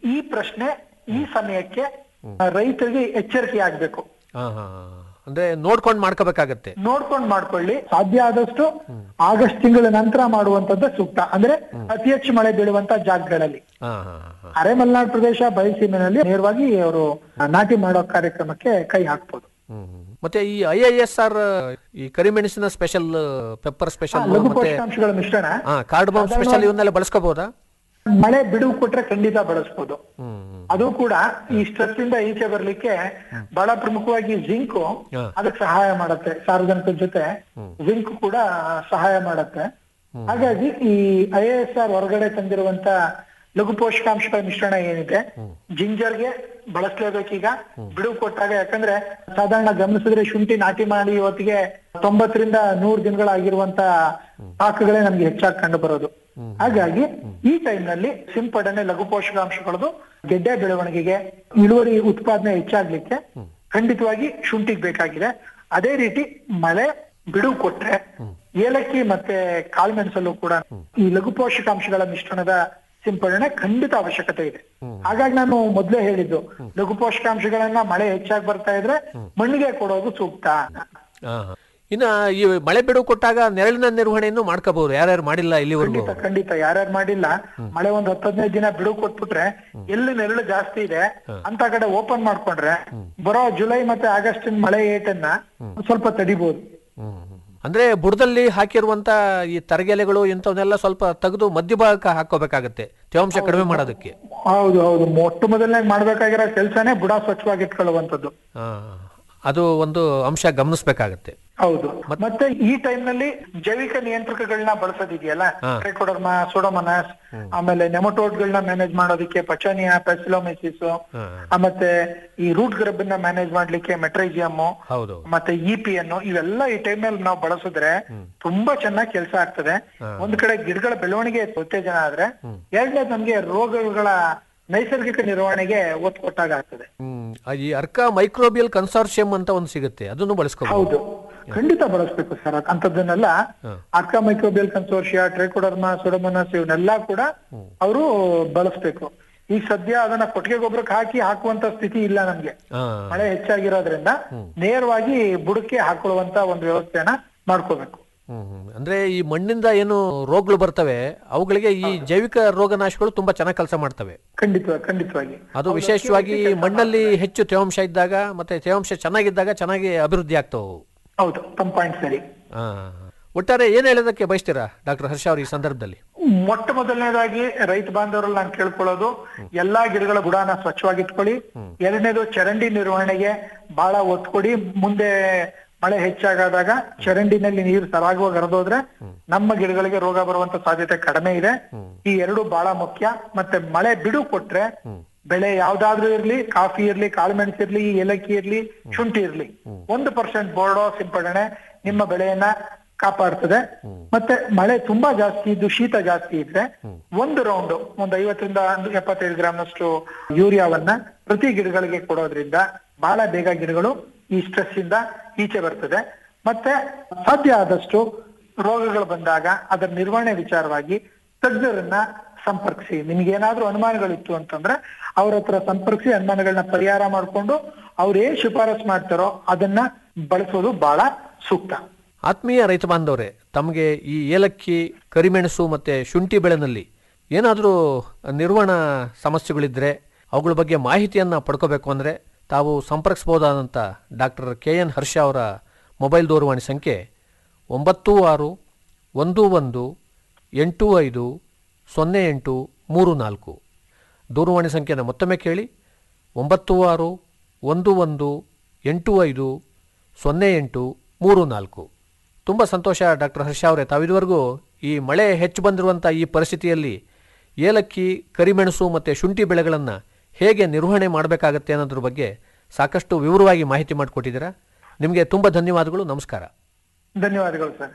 ಈ ಪ್ರಶ್ನೆ ಈ ಸಮಯಕ್ಕೆ ಆ, ರೈತರಿಗೆ ಎಚ್ಚರಿಕೆ ಆಗ್ಬೇಕು ಹಾ ಹಾ ಹಾ. ಅಂದ್ರೆ ನೋಡ್ಕೊಂಡು ಮಾಡ್ಕೋಬೇಕಾಗತ್ತೆ ನೋಡ್ಕೊಂಡ್ ಮಾಡ್ಕೊಳ್ಳಿ ಸಾಧ್ಯ ಆದಷ್ಟು ಆಗಸ್ಟ್ ತಿಂಗಳ ನಂತರ ಮಾಡುವಂತದ್ದು ಸೂಕ್ತ ಅಂದ್ರೆ ಅತಿ ಹೆಚ್ಚು ಮಳೆ ಬೀಳುವಂತ ಜಾಗಗಳಲ್ಲಿ ಹಾ ಹಾ ಹಾ ಅರೆ ಮಲೆನಾಡು ಪ್ರದೇಶ ಬಯಲುಸೀಮೆನಲ್ಲಿ ನೇರವಾಗಿ ಅವರು ನಾಟಿ ಮಾಡೋ ಕಾರ್ಯಕ್ರಮಕ್ಕೆ ಕೈ ಹಾಕ್ಬೋದು ಹ್ಮ್ ಹ್ಮ್. ಮತ್ತೆ ಈ ಐ ಐ ಎಸ್ ಆರ್ ಈ ಕರಿಮೆಣಸಿನ ಸ್ಪೆಷಲ್ ಪೆಪ್ಪರ್ ಸ್ಪೆಷಲ್ ಲಘು ಮತ್ತೆ ಪೋಷಕಾಂಶಗಳ ಮಿಶ್ರಣ ಹಾ ಕಾರ್ಡ್ಬಾಮ್ ಸ್ಪೆಷಲ್ ಇವನ್ನೆಲ್ಲ ಬಳಸ್ಕೋಬಹುದಾ ಮಳೆ ಬಿಡುವು ಕೊಟ್ರೆ ಖಂಡಿತ ಬಳಸ್ಬೋದು ಹ್ಮ್ ಹ್ಮ್. ಅದು ಕೂಡ ಈ ಸ್ಟ್ರೆಸ್ ಇಂದ ಈಚೆ ಬರ್ಲಿಕ್ಕೆ ಬಹಳ ಪ್ರಮುಖವಾಗಿ ಜಿಂಕ್ ಹಾ. ಅದಕ್ಕೆ ಸಹಾಯ ಮಾಡುತ್ತೆ ಸಾರ್ವಜನಿಕರ ಜೊತೆ ಜಿಂಕ್ ಕೂಡ ಸಹಾಯ ಮಾಡುತ್ತೆ ಹಾಗಾಗಿ ಈ ಐ ಎಸ್ ಆರ್ ಹೊರಗಡೆ ತಂದಿರುವಂತ ಲಘು ಪೋಷಕಾಂಶಗಳ ಮಿಶ್ರಣ ಏನಿದೆ ಜಿಂಜರ್ಗೆ ಬಳಸಲೇಬೇಕೀಗ ಬಿಡುವು ಕೊಟ್ಟಾಗ ಯಾಕಂದ್ರೆ ಸಾಧಾರಣ ಗಮನಿಸಿದ್ರೆ ಶುಂಠಿ ನಾಟಿ ಮಾಡಿ ಇವತ್ತಿಗೆ ತೊಂಬತ್ತರಿಂದ ನೂರು ದಿನಗಳಾಗಿರುವಂತ ಪಾಕಗಳೇ ನಮ್ಗೆ ಹೆಚ್ಚಾಗಿ ಕಂಡು ಬರೋದು ಹಾಗಾಗಿ ಈ ಟೈಮ್ ನಲ್ಲಿ ಸಿಂಪಡಣೆ ಲಘು ಪೋಷಕಾಂಶಗಳದು ಗೆಡ್ಡೆ ಬೆಳವಣಿಗೆಗೆ ಇಳುವರಿ ಉತ್ಪಾದನೆ ಹೆಚ್ಚಾಗ್ಲಿಕ್ಕೆ ಖಂಡಿತವಾಗಿ ಶುಂಠಿಗೆ ಬೇಕಾಗಿದೆ ಅದೇ ರೀತಿ ಮಳೆ ಬಿಡುವು ಕೊಟ್ರೆ ಏಲಕ್ಕಿ ಮತ್ತೆ ಕಾಳುಮೆಣಸಲ್ಲೂ ಕೂಡ ಈ ಲಘು ಪೋಷಕಾಂಶಗಳ ಮಿಶ್ರಣದ ಸಿಂಪಡಣೆ ಖಂಡಿತ ಅವಶ್ಯಕತೆ ಇದೆ ಹಾಗಾಗಿ ನಾನು ಮೊದ್ಲೇ ಹೇಳಿದ್ದು ಲಘು ಪೋಷಕಾಂಶಗಳನ್ನ ಮಳೆ ಹೆಚ್ಚಾಗಿ ಬರ್ತಾ ಇದ್ರೆ ಮಣ್ಣಿಗೆ ಕೊಡೋದು ಸೂಕ್ತ ಹಾ ಹಾ. ಇನ್ನ ಈ ಮಳೆ ಬಿಡುವು ಕೊಟ್ಟಾಗ ನೆರಳಿನ ನಿರ್ವಹಣೆಯನ್ನು ಮಾಡ್ಕೋಬಹುದು ಯಾರ್ಯಾರು ಮಾಡಿಲ್ಲ ಇಲ್ಲಿವರೆಗೂ ಖಂಡಿತ ಖಂಡಿತ ಯಾರ್ಯಾರು ಮಾಡಿಲ್ಲ ಮಳೆ ಒಂದ್ ಹತ್ತು ಹದಿನೈದು ದಿನ ಬಿಡುವು ಕೊಟ್ಬಿಟ್ರೆ ಎಲ್ಲಿ ನೆರಳು ಜಾಸ್ತಿ ಇದೆ ಅಂತ ಕಡೆ ಓಪನ್ ಮಾಡ್ಕೊಂಡ್ರೆ ಬರೋ ಜುಲೈ ಮತ್ತೆ ಆಗಸ್ಟ್ ಮಳೆ ಏಟನ್ನ ಸ್ವಲ್ಪ ತಡಿಬಹುದು ಹ್ಮ್ ಹ್ಮ್. ಅಂದ್ರೆ ಬುಡದಲ್ಲಿ ಹಾಕಿರುವಂತ ಈ ತರಗೆಲೆಗಳು ಇಂಥವನ್ನೆಲ್ಲ ಸ್ವಲ್ಪ ತೆಗೆದು ಮಧ್ಯಭಾಗಕ್ಕೆ ಹಾಕೋಬೇಕಾಗತ್ತೆ ತೇವಾಂಶ ಕಡಿಮೆ ಮಾಡೋದಕ್ಕೆ ಹೌದು ಹೌದು ಮೊಟ್ಟ ಮೊದಲನೇ ಮಾಡ್ಬೇಕಾಗಿರೋ ಕೆಲ್ಸನೇ ಬುಡ ಸ್ವಚ್ಛವಾಗಿ ಇಟ್ಕೊಳ್ಳುವಂಥದ್ದು ಹಾ. ಅದು ಒಂದು ಅಂಶ ಗಮನಿಸ್ಬೇಕಾಗತ್ತೆ ಹೌದು ಮತ್ತೆ ಈ ಟೈಮ್ ನಲ್ಲಿ ಜೈವಿಕ ನಿಯಂತ್ರಕಗಳನ್ನ ಬಳಸೋದಿದೆಯಲ್ಲ ಟ್ರೈಕೋಡರ್ಮ ಸೋಡೋಮನಸ್ ಆಮೇಲೆ ನೆಮಟೋಡ್ಗಳನ್ನ ಮ್ಯಾನೇಜ್ ಮಾಡೋದಕ್ಕೆ ಪಚನಿಯಾ ಪೆಸಿಲೋಮೆಸಿಸ್ ಮತ್ತೆ ಈ ರೂಟ್ ಗ್ರಬ್ ನ ಮ್ಯಾನೇಜ್ ಮಾಡ್ಲಿಕ್ಕೆ ಮೆಟ್ರೈಜಿಯಮ್ ಹೌದು ಮತ್ತೆ ಇ ಪಿ ಅನ್ನು ಇವೆಲ್ಲ ಈ ಟೈಮ್ ನಲ್ಲಿ ನಾವು ಬಳಸಿದ್ರೆ ತುಂಬಾ ಚೆನ್ನಾಗಿ ಕೆಲಸ ಆಗ್ತದೆ ಒಂದ್ ಕಡೆ ಗಿಡಗಳ ಬೆಳವಣಿಗೆ ಉತ್ತೇಜನ ಆದ್ರೆ ಎರಡನೇದು ನಮ್ಗೆ ರೋಗಗಳ ನೈಸರ್ಗಿಕ ನಿರ್ವಹಣೆಗೆ ಒತ್ತು ಕೊಟ್ಟಾಗ ಆಗ್ತದೆ ಹ್ಮ್ ಆ ಈ ಅರ್ಕ ಮೈಕ್ರೋಬಿಯಲ್ ಕನ್ಸಾರ್ಷಿಯಂ ಅಂತ ಒಂದು ಸಿಗುತ್ತೆ ಅದನ್ನು ಬಳಸ್ಕೋಬಹುದು ಹೌದು ಖಂಡಿತ ಬಳಸ್ಬೇಕು ಸರ್ ಅಂತದನ್ನೆಲ್ಲ Arka microbial consortia trichoderma pseudomonas ಇವನ್ನೆಲ್ಲ ಕೂಡ ಅವರು ಬಳಸ್ಬೇಕು ಈಗ ಸದ್ಯ ಅದನ್ನ ಕೊಟ್ಟಿಗೆ ಗೊಬ್ಬರಕ್ಕೆ ಹಾಕಿ ಹಾಕುವಂತ ಸ್ಥಿತಿ ಇಲ್ಲ ನಮ್ಗೆ ಹಾ ಮಳೆ ಹೆಚ್ಚಾಗಿರೋದ್ರಿಂದ ನೇರವಾಗಿ ಬುಡಕ್ಕೆ ಹಾಕೊಳ್ಳುವಂತ ಒಂದು ವ್ಯವಸ್ಥೆನ ಮಾಡ್ಕೋಬೇಕು ಹ್ಮ್ ಹ್ಮ್. ಅಂದ್ರೆ ಈ ಮಣ್ಣಿಂದ ಏನು ರೋಗಗಳು ಬರ್ತವೆ ಅವುಗಳಿಗೆ ಈ ಜೈವಿಕ ರೋಗನಾಶಗಳು ತುಂಬಾ ಚೆನ್ನಾಗಿ ಕೆಲಸ ಮಾಡ್ತವೆ ಖಂಡಿತವಾಗಿ ಖಂಡಿತವಾಗಿ ಅದು ವಿಶೇಷವಾಗಿ ಮಣ್ಣಲ್ಲಿ ಹೆಚ್ಚು ತೇವಾಂಶ ಇದ್ದಾಗ ಮತ್ತೆ ತೇವಾಂಶ ಚೆನ್ನಾಗಿದ್ದಾಗ ಚೆನ್ನಾಗಿ ಅಭಿವೃದ್ಧಿ ಆಗ್ತವೆ ಅವು. ಹೌದು ತಮ್ಮ ಪಾಯಿಂಟ್ ಸರಿ ಆ. ಒಟ್ಟಾರೆ ಏನ್ ಹೇಳೋದಕ್ಕೆ ಬಯಸ್ತೀರಾ ಡಾಕ್ಟರ್ ಹರ್ಷ ಅವ್ರ ಈ ಸಂದರ್ಭದಲ್ಲಿ ಮೊಟ್ಟ ಮೊದಲನೇದಾಗಿ ರೈತ ಬಾಂಧವರಲ್ಲಿ ನಾನು ಕೇಳ್ಕೊಳ್ಳೋದು ಎಲ್ಲಾ ಗಿಡಗಳ ಬುಡಾನ ಸ್ವಚ್ಛವಾಗಿ ಇಟ್ಕೊಳ್ಳಿ ಎರಡನೇದು ಚರಂಡಿ ನಿರ್ವಹಣೆಗೆ ಬಹಳ ಒತ್ತು ಕೊಡಿ ಮುಂದೆ ಮಳೆ ಹೆಚ್ಚಾಗಾದಾಗ ಚರಂಡಿನಲ್ಲಿ ನೀರು ಸರಾಗವಾಗಿ ಹರಿದೋದ್ರೆ ನಮ್ಮ ಗಿಡಗಳಿಗೆ ರೋಗ ಬರುವಂತ ಸಾಧ್ಯತೆ ಕಡಿಮೆ ಇದೆ ಈ ಎರಡು ಬಹಳ ಮುಖ್ಯ ಮತ್ತೆ ಮಳೆ ಬಿಡು ಕೊಟ್ರೆ ಬೆಳೆ ಯಾವ್ದಾದ್ರೂ ಇರ್ಲಿ ಕಾಫಿ ಇರ್ಲಿ ಕಾಳುಮೆಣಸು ಇರ್ಲಿ ಏಲಕ್ಕಿ ಇರ್ಲಿ ಶುಂಠಿ ಇರ್ಲಿ ಒಂದು ಪರ್ಸೆಂಟ್ ಬೋರ್ಡೋ ಸಿಂಪಡಣೆ ನಿಮ್ಮ ಬೆಳೆಯನ್ನ ಕಾಪಾಡ್ತದೆ ಮತ್ತೆ ಮಳೆ ತುಂಬಾ ಜಾಸ್ತಿ ಇದ್ದು ಶೀತ ಜಾಸ್ತಿ ಇದ್ರೆ ಒಂದು ರೌಂಡ್ ಒಂದು ಐವತ್ತರಿಂದ ಒಂದು ಎಪ್ಪತ್ತೈದು ಗ್ರಾಮ್ನಷ್ಟು ಯೂರಿಯಾವನ್ನ ಪ್ರತಿ ಗಿಡಗಳಿಗೆ ಕೊಡೋದ್ರಿಂದ ಬಹಳ ಬೇಗ ಗಿಡಗಳು ಈ ಸ್ಟ್ರೆಸ್ ಇಂದ ಈಚೆ ಬರ್ತದೆ ಮತ್ತೆ ಸಾಧ್ಯ ಆದಷ್ಟು ರೋಗಗಳು ಬಂದಾಗ ಅದರ ನಿರ್ವಹಣೆ ವಿಚಾರವಾಗಿ ತಜ್ಞರನ್ನ ಸಂಪರ್ಕಿಸಿ ನಿಮ್ಗೇನಾದ್ರೂ ಅನುಮಾನಗಳಿತ್ತು ಅಂತಂದ್ರೆ ಅವ್ರ ಹತ್ರ ಸಂಪರ್ಕಿಸಿ ಅನುಮಾನಗಳನ್ನ ಪರಿಹಾರ ಮಾಡ್ಕೊಂಡು ಅವ್ರು ಏನ್ ಶಿಫಾರಸ್ ಮಾಡ್ತಾರೋ ಅದನ್ನ ಬಳಸೋದು ಬಹಳ ಸೂಕ್ತ ಆತ್ಮೀಯ ರೈತ ಬಾಂಧವರೇ ತಮಗೆ ಈ ಏಲಕ್ಕಿ ಕರಿಮೆಣಸು ಮತ್ತೆ ಶುಂಠಿ ಬೆಳೆನಲ್ಲಿ ಏನಾದರೂ ನಿರ್ವಹಣಾ ಸಮಸ್ಯೆಗಳಿದ್ರೆ ಅವುಗಳ ಬಗ್ಗೆ ಮಾಹಿತಿಯನ್ನು ಪಡ್ಕೋಬೇಕು ಅಂದರೆ ತಾವು ಸಂಪರ್ಕಿಸಬಹುದಾದಂಥ ಡಾಕ್ಟರ್ ಕೆ ಎನ್ ಹರ್ಷ ಅವರ ಮೊಬೈಲ್ ದೂರವಾಣಿ ಸಂಖ್ಯೆ ಒಂಬತ್ತು ಆರು ಒಂದು ಒಂದು ಎಂಟು ಐದು ಸೊನ್ನೆ ಎಂಟು ಮೂರು ನಾಲ್ಕು ದೂರವಾಣಿ ಸಂಖ್ಯೆನ ಮತ್ತೊಮ್ಮೆ ಕೇಳಿ ಒಂಬತ್ತು ಆರು ಒಂದು ಒಂದು ಎಂಟು ಐದು ಸೊನ್ನೆ ಎಂಟು ಮೂರು ನಾಲ್ಕು ತುಂಬ ಸಂತೋಷ ಡಾಕ್ಟರ್ ಹರ್ಷ ಅವರೇ ತಾವಿದುವರೆಗೂ ಈ ಮಳೆ ಹೆಚ್ಚು ಬಂದಿರುವಂಥ ಈ ಪರಿಸ್ಥಿತಿಯಲ್ಲಿ ಏಲಕ್ಕಿ ಕರಿಮೆಣಸು ಮತ್ತು ಶುಂಠಿ ಬೆಳೆಗಳನ್ನು ಹೇಗೆ ನಿರ್ವಹಣೆ ಮಾಡಬೇಕಾಗತ್ತೆ ಅನ್ನೋದ್ರ ಬಗ್ಗೆ ಸಾಕಷ್ಟು ವಿವರವಾಗಿ ಮಾಹಿತಿ ಮಾಡಿಕೊಟ್ಟಿದ್ದೀರಾ ನಿಮಗೆ ತುಂಬ ಧನ್ಯವಾದಗಳು ನಮಸ್ಕಾರ ಧನ್ಯವಾದಗಳು ಸರ್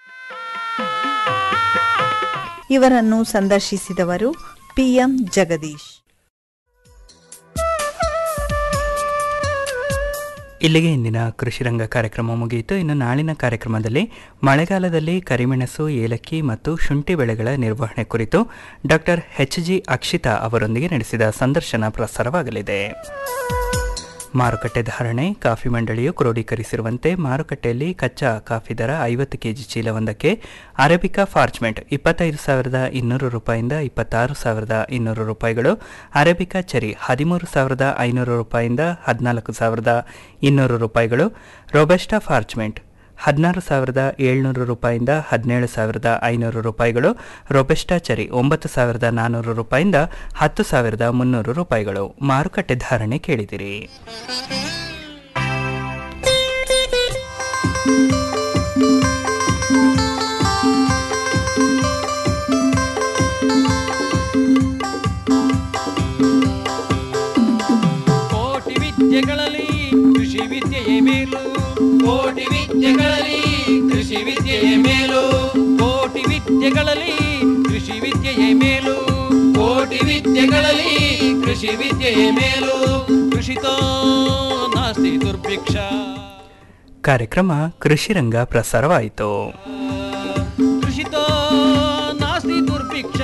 ಇವರನ್ನು ಸಂದರ್ಶಿಸಿದವರು ಪಿಎಂ ಜಗದೀಶ್ ಇಲ್ಲಿಗೆ ಇಂದಿನ ಕೃಷಿ ರಂಗ ಕಾರ್ಯಕ್ರಮ ಮುಗಿಯಿತು ಇನ್ನು ನಾಳಿನ ಕಾರ್ಯಕ್ರಮದಲ್ಲಿ ಮಳೆಗಾಲದಲ್ಲಿ ಕರಿಮೆಣಸು ಏಲಕ್ಕಿ ಮತ್ತು ಶುಂಠಿ ಬೆಳೆಗಳ ನಿರ್ವಹಣೆ ಕುರಿತು ಡಾಕ್ಟರ್ ಎಚ್ ಜಿ ಅಕ್ಷಿತಾ ಅವರೊಂದಿಗೆ ನಡೆಸಿದ ಸಂದರ್ಶನ ಪ್ರಸಾರವಾಗಲಿದೆ ಮಾರುಕಟ್ಟೆ ಧಾರಣೆ ಕಾಫಿ ಮಂಡಳಿಯು ಕ್ರೋಢೀಕರಿಸಿರುವಂತೆ ಮಾರುಕಟ್ಟೆಯಲ್ಲಿ ಕಚ್ಚಾ ಕಾಫಿ ದರ ಐವತ್ತು ಕೆಜಿ ಚೀಲವೊಂದಕ್ಕೆ ಅರೇಬಿಕಾ ಫಾರ್ಚ್ಮೆಂಟ್ ಇಪ್ಪತ್ತೈದು ಸಾವಿರದ ಇನ್ನೂರು ರೂಪಾಯಿಂದ ಇಪ್ಪತ್ತಾರು ಸಾವಿರದ ಇನ್ನೂರು ರೂಪಾಯಿಗಳು ಅರೇಬಿಕಾ ಚೆರಿ ಹದಿಮೂರು ಸಾವಿರದ ಐನೂರು ರೂಪಾಯಿಂದ ಹದಿನಾಲ್ಕು ಸಾವಿರದ ಇನ್ನೂರು ರೂಪಾಯಿಗಳು ರೊಬೆಸ್ಟಾ ಫಾರ್ಚ್ಮೆಂಟ್ ಹದಿನಾರು ಸಾವಿರದ ಏಳ್ನೂರು ರೂಪಾಯಿಂದ ಹದಿನೇಳು ಸಾವಿರದ ಐನೂರು ರೂಪಾಯಿಗಳು ರೊಬೆಸ್ಟಾ ಚರಿ ಒಂಬತ್ತು ಸಾವಿರದ ನಾನ್ನೂರು ರೂಪಾಯಿಂದ ಹತ್ತು ಸಾವಿರದ ಮುನ್ನೂರು ರೂಪಾಯಿಗಳು ಮಾರುಕಟ್ಟೆ ಧಾರಣೆ ಕೇಳಿದಿರಿ ಕೋಟಿ ವಿದ್ಯೆಗಳಲ್ಲಿ ಕೃಷಿ ವಿದ್ಯೆಯೇ ಮೇಲು ಕೋಟಿ ವಿದ್ಯೆಗಳಲ್ಲಿ ಕೃಷಿ ವಿದ್ಯೆಯೇ ಮೇಲು ಕೋಟಿ ವಿದ್ಯೆಗಳಲ್ಲಿ ಕೃಷಿ ವಿದ್ಯೆಯೇ ಮೇಲು ಕೋಟಿ ವಿದ್ಯೆಗಳಲ್ಲಿ ಕೃಷಿ ವಿದ್ಯೆಯೇ ಮೇಲು ಕೃಷಿತೋ ನಾಸ್ತಿ ದುರ್ಭಿಕ್ಷ ಕಾರ್ಯಕ್ರಮ ಕೃಷಿ ರಂಗ ಪ್ರಸಾರವಾಯಿತು ಕೃಷಿತೋ ನಾಸ್ತಿ ದುರ್ಭಿಕ್ಷ